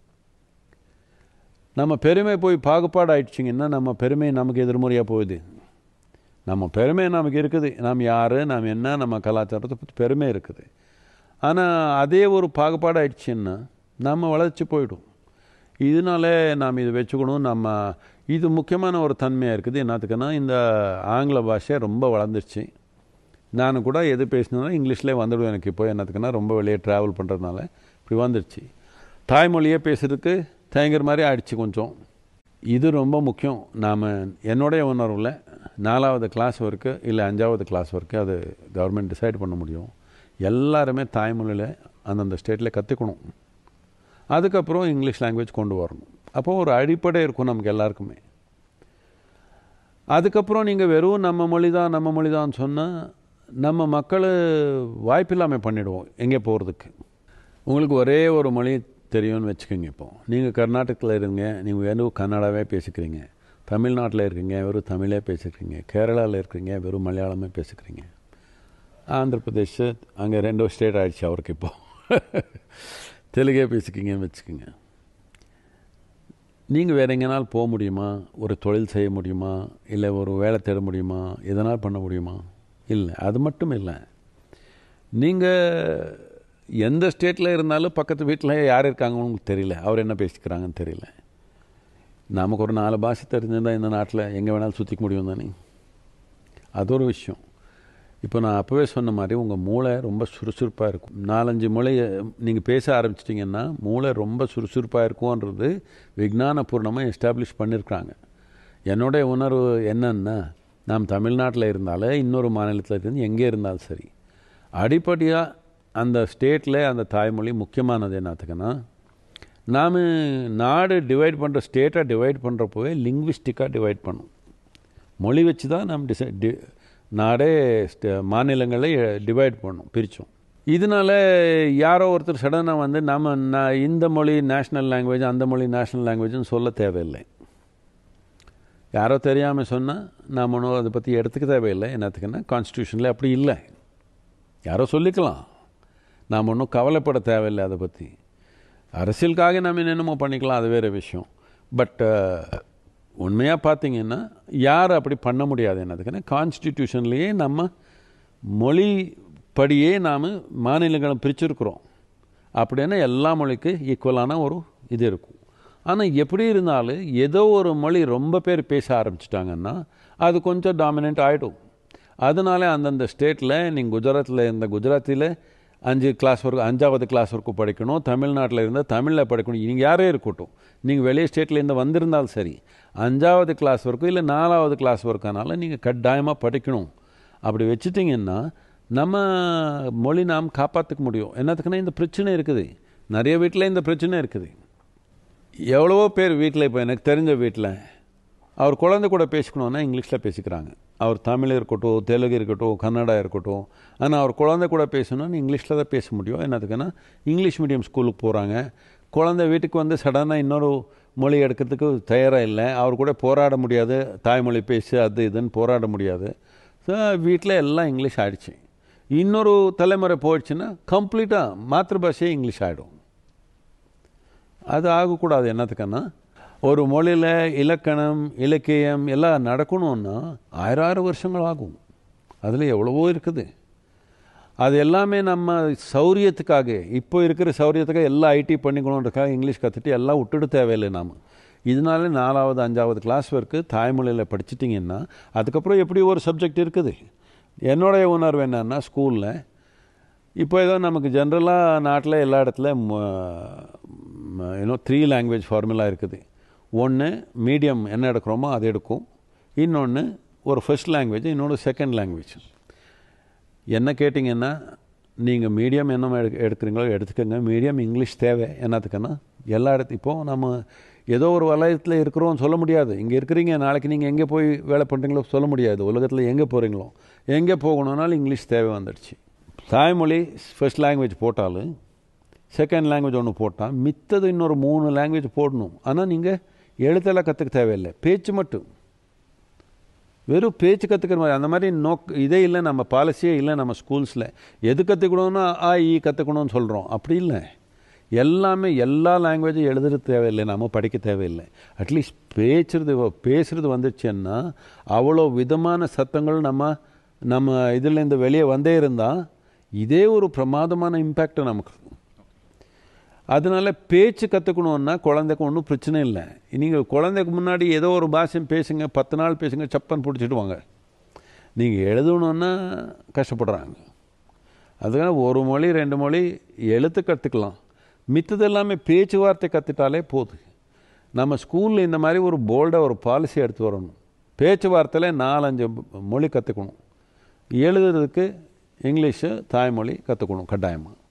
S2: நம்ம பெருமை போய் பாகுபாடு ஆயிடுச்சிங்கன்னா நம்ம பெருமை நமக்கு எதிர்மறையாக போகுது நம்ம பெருமை நமக்கு இருக்குது நாம் யார் நாம் என்ன நம்ம கலாச்சாரத்தை பற்றி பெருமை இருக்குது ஆனால் அதே ஒரு பாகுபாடு ஆயிடுச்சுன்னா நம்ம வளர்ச்சி போயிடும் இதனால நாம் இது வச்சுக்கணும் நம்ம இது முக்கியமான ஒரு தன்மையாக இருக்குது என்னத்துக்குன்னா இந்த ஆங்கில பாஷை ரொம்ப வளர்ந்துருச்சு நான் கூட எது பேசினா இங்கிலீஷ்லேயே வந்துடுவேன் எனக்கு இப்போ என்னத்துக்குன்னா ரொம்ப வெளியே ட்ராவல் பண்ணுறதுனால இப்படி வந்துடுச்சு தாய்மொழியே பேசுறதுக்கு தயங்குற மாதிரி ஆயிடுச்சு கொஞ்சம் இது ரொம்ப முக்கியம் நாம் என்னுடைய உணர்வில் நாலாவது கிளாஸ் வரைக்கும் இல்லை அஞ்சாவது கிளாஸ் வரைக்கும் அது கவர்மெண்ட் டிசைட் பண்ண முடியும் எல்லாருமே தாய்மொழியில் அந்தந்த ஸ்டேட்டில் கற்றுக்கணும் அதுக்கப்புறம் இங்கிலீஷ் லாங்குவேஜ் கொண்டு வரணும் அப்போது ஒரு அடிப்படை இருக்கும் நமக்கு எல்லாருக்குமே அதுக்கப்புறம் நீங்கள் வெறும் நம்ம மொழி தான் நம்ம மொழி தான் சொன்னால் நம்ம மக்கள் வாய்ப்பில்லாமல் பண்ணிடுவோம் எங்கே போகிறதுக்கு உங்களுக்கு ஒரே ஒரு மொழி தெரியும்னு வச்சுக்கோங்க இப்போ நீங்கள் கர்நாடகத்தில் இருங்க நீங்கள் வெறும் கன்னடாவே பேசிக்கிறீங்க தமிழ்நாட்டில் இருக்கீங்க வெறும் தமிழே பேசிக்கிறீங்க கேரளாவில் இருக்கீங்க வெறும் மலையாளமே பேசிக்கிறீங்க ஆந்திர பிரதேஷ் அங்கே ரெண்டோ ஸ்டேட் ஆயிடுச்சு அவருக்கு இப்போ தெலுங்கே பேசிக்கிங்கன்னு வச்சுக்கோங்க நீங்கள் வேறு எங்கேனாலும் போக முடியுமா ஒரு தொழில் செய்ய முடியுமா இல்லை ஒரு வேலை தேட முடியுமா எதனால் பண்ண முடியுமா இல்லை அது மட்டும் இல்லை நீங்கள் எந்த ஸ்டேட்டில் இருந்தாலும் பக்கத்து வீட்டில் யார் இருக்காங்கன்னு உங்களுக்கு தெரியல அவர் என்ன பேசிக்கிறாங்கன்னு தெரியல நமக்கு ஒரு நாலு பாஷை தெரிஞ்சிருந்தால் இந்த நாட்டில் எங்கே வேணாலும் சுற்றிக்க முடியும் தானே அது ஒரு விஷயம் இப்போ நான் அப்போவே சொன்ன மாதிரி உங்கள் மூளை ரொம்ப சுறுசுறுப்பாக இருக்கும் நாலஞ்சு மூளையை நீங்கள் பேச ஆரம்பிச்சிட்டிங்கன்னா மூளை ரொம்ப சுறுசுறுப்பாக இருக்கும்ன்றது விஞ்ஞானபூர்ணமாக எஸ்டாப்ளிஷ் பண்ணியிருக்காங்க என்னுடைய உணர்வு என்னன்னா நாம் தமிழ்நாட்டில் இருந்தாலும் இன்னொரு மாநிலத்தில் இருந்து எங்கே இருந்தாலும் சரி அடிப்படையாக அந்த ஸ்டேட்டில் அந்த தாய்மொழி முக்கியமானது என்னத்துக்குன்னா நாம் நாடு டிவைட் பண்ணுற ஸ்டேட்டை டிவைட் பண்ணுறப்போவே லிங்குவிஸ்டிக்காக டிவைட் பண்ணும் மொழி வச்சு தான் நம்ம டிசை டி நாடே ஸ்ட- மாநிலங்களை டிவைட் பண்ணோம் பிரித்தோம் இதனால யாரோ ஒருத்தர் சடனாக வந்து நம்ம ந- இந்த மொழி நேஷ்னல் லாங்குவேஜ் அந்த மொழி நேஷ்னல் லாங்குவேஜ்னு சொல்ல தேவையில்லை யாரோ தெரியாமல் சொன்னால் நாம் ஒன்றும் அதை பற்றி எடுத்துக்க தேவையில்லை என்னத்துக்குன்னா கான்ஸ்டியூஷனில் அப்படி இல்லை யாரோ சொல்லிக்கலாம் நாம் ஒன்றும் கவலைப்பட தேவையில்லை அதை பற்றி அரசியலுக்காக நம்ம என்னென்னமோ பண்ணிக்கலாம் அது வேறு விஷயம் பட் உண்மையாக பார்த்தீங்கன்னா யார் அப்படி பண்ண முடியாது என்னதுக்குன்னா கான்ஸ்டிடியூஷன்லேயே நம்ம மொழி படியே நாம் மாநிலங்களை பிரிச்சிருக்கிறோம் அப்படின்னா எல்லா மொழிக்கு ஈக்குவலான ஒரு இது இருக்கும் ஆனால் எப்படி இருந்தாலும் ஏதோ ஒரு மொழி ரொம்ப பேர் பேச ஆரம்பிச்சிட்டாங்கன்னா அது கொஞ்சம் டாமினன்ட் ஆகிடும் அதனால அந்தந்த ஸ்டேட்டில் நீங்கள் குஜராத்தில் இருந்த குஜராத்தியில் அஞ்சு கிளாஸ் வரைக்கும் அஞ்சாவது கிளாஸ் வரைக்கும் படிக்கணும் தமிழ்நாட்டில் இருந்தால் தமிழில் படிக்கணும் நீங்கள் யாரே இருக்கட்டும் நீங்கள் வெளியே ஸ்டேட்லேருந்து வந்திருந்தாலும் சரி அஞ்சாவது கிளாஸ் வரைக்கும் இல்லை நாலாவது கிளாஸ் வரைக்கும்னால நீங்கள் கட்டாயமாக படிக்கணும் அப்படி வச்சுட்டிங்கன்னா நம்ம மொழி நாம் காப்பாற்றிக்க முடியும் என்னத்துக்குன்னா இந்த பிரச்சனை இருக்குது நிறைய வீட்டில் இந்த பிரச்சனை இருக்குது எவ்வளவோ பேர் வீட்டில் இப்போ எனக்கு தெரிஞ்ச வீட்டில் அவர் குழந்தை கூட பேசிக்கணுன்னா இங்கிலீஷில் பேசிக்கிறாங்க அவர் தமிழ் இருக்கட்டும் தெலுங்கு இருக்கட்டும் கன்னடா இருக்கட்டும் ஆனால் அவர் குழந்தை கூட பேசணும்னு இங்கிலீஷில் தான் பேச முடியும் என்னதுக்குன்னா இங்கிலீஷ் மீடியம் ஸ்கூலுக்கு போகிறாங்க குழந்தை வீட்டுக்கு வந்து சடனாக இன்னொரு மொழி எடுக்கிறதுக்கு தயாராக இல்லை அவர் கூட போராட முடியாது தாய்மொழி பேசு அது இதுன்னு போராட முடியாது ஸோ வீட்டில் எல்லாம் இங்கிலீஷ் ஆயிடுச்சு இன்னொரு தலைமுறை போயிடுச்சுன்னா கம்ப்ளீட்டாக மாத்திருபாஷையே இங்கிலீஷ் ஆகிடும் அது ஆகக்கூடாது என்னத்துக்குன்னா ஒரு மொழியில் இலக்கணம் இலக்கியம் எல்லாம் நடக்கணும்னா ஆயிரம் ஆயிரம் வருஷங்கள் ஆகும் அதில் எவ்வளவோ இருக்குது அது எல்லாமே நம்ம சௌரியத்துக்காக இப்போ இருக்கிற சௌரியத்துக்காக எல்லாம் ஐடி பண்ணிக்கணுன்றதுக்காக இங்கிலீஷ் கற்றுட்டு எல்லாம் விட்டுட்டு தேவையில்லை நாம் இதனால நாலாவது அஞ்சாவது கிளாஸ் வரைக்கும் தாய்மொழியில் படிச்சிட்டிங்கன்னா அதுக்கப்புறம் எப்படி ஒரு சப்ஜெக்ட் இருக்குது என்னுடைய உணர்வு என்னன்னா ஸ்கூலில் இப்போ ஏதோ நமக்கு ஜென்ரலாக நாட்டில் எல்லா இடத்துல இன்னும் த்ரீ லாங்குவேஜ் ஃபார்முலா இருக்குது ஒன்று மீடியம் என்ன எடுக்கிறோமோ அது எடுக்கும் இன்னொன்று ஒரு ஃபர்ஸ்ட் லாங்குவேஜ் இன்னொன்று செகண்ட் லாங்குவேஜ் என்ன கேட்டிங்கன்னா நீங்கள் மீடியம் என்ன எடு எடுக்கிறீங்களோ எடுத்துக்கோங்க மீடியம் இங்கிலீஷ் தேவை என்னத்துக்குன்னா எல்லா இடத்து இப்போது நம்ம ஏதோ ஒரு வலயத்தில் இருக்கிறோம் சொல்ல முடியாது இங்கே இருக்கிறீங்க நாளைக்கு நீங்கள் எங்கே போய் வேலை பண்ணுறீங்களோ சொல்ல முடியாது உலகத்தில் எங்கே போகிறீங்களோ எங்கே போகணுன்னாலும் இங்கிலீஷ் தேவை வந்துடுச்சு தாய்மொழி ஃபர்ஸ்ட் லாங்குவேஜ் போட்டாலும் செகண்ட் லாங்குவேஜ் ஒன்று போட்டால் மித்தது இன்னொரு மூணு லாங்குவேஜ் போடணும் ஆனால் நீங்கள் எழுத்தெல்லாம் கற்றுக்க தேவையில்லை பேச்சு மட்டும் வெறும் பேச்சு கற்றுக்கிற மாதிரி அந்த மாதிரி நோக் இதே இல்லை நம்ம பாலிசியே இல்லை நம்ம ஸ்கூல்ஸில் எது கற்றுக்கணும்னா ஆ ஈ கற்றுக்கணும்னு சொல்கிறோம் அப்படி இல்லை எல்லாமே எல்லா லாங்குவேஜும் எழுதுறது தேவையில்லை நம்ம படிக்க தேவையில்லை அட்லீஸ்ட் பேசுறது பேசுறது வந்துடுச்சுன்னா அவ்வளோ விதமான சத்தங்கள் நம்ம நம்ம இதுலேருந்து வெளியே வந்தே இருந்தால் இதே ஒரு பிரமாதமான இம்பேக்ட் நமக்கு அதனால பேச்சு கற்றுக்கணுன்னா குழந்தைக்கு ஒன்றும் பிரச்சனை இல்லை நீங்கள் குழந்தைக்கு முன்னாடி ஏதோ ஒரு பாஷை பேசுங்க பத்து நாள் பேசுங்க சப்பன் பிடிச்சிட்டு வாங்க நீங்கள் எழுதணுன்னா கஷ்டப்படுறாங்க அதுக்காக ஒரு மொழி ரெண்டு மொழி எழுத்து கற்றுக்கலாம் மித்தது எல்லாமே பேச்சுவார்த்தை கற்றுட்டாலே போதும் நம்ம ஸ்கூலில் இந்த மாதிரி ஒரு போல்டாக ஒரு பாலிசி எடுத்து வரணும் பேச்சுவார்த்தையில் நாலஞ்சு மொழி கற்றுக்கணும் எழுதுறதுக்கு இங்கிலீஷு தாய்மொழி கற்றுக்கணும் கட்டாயமாக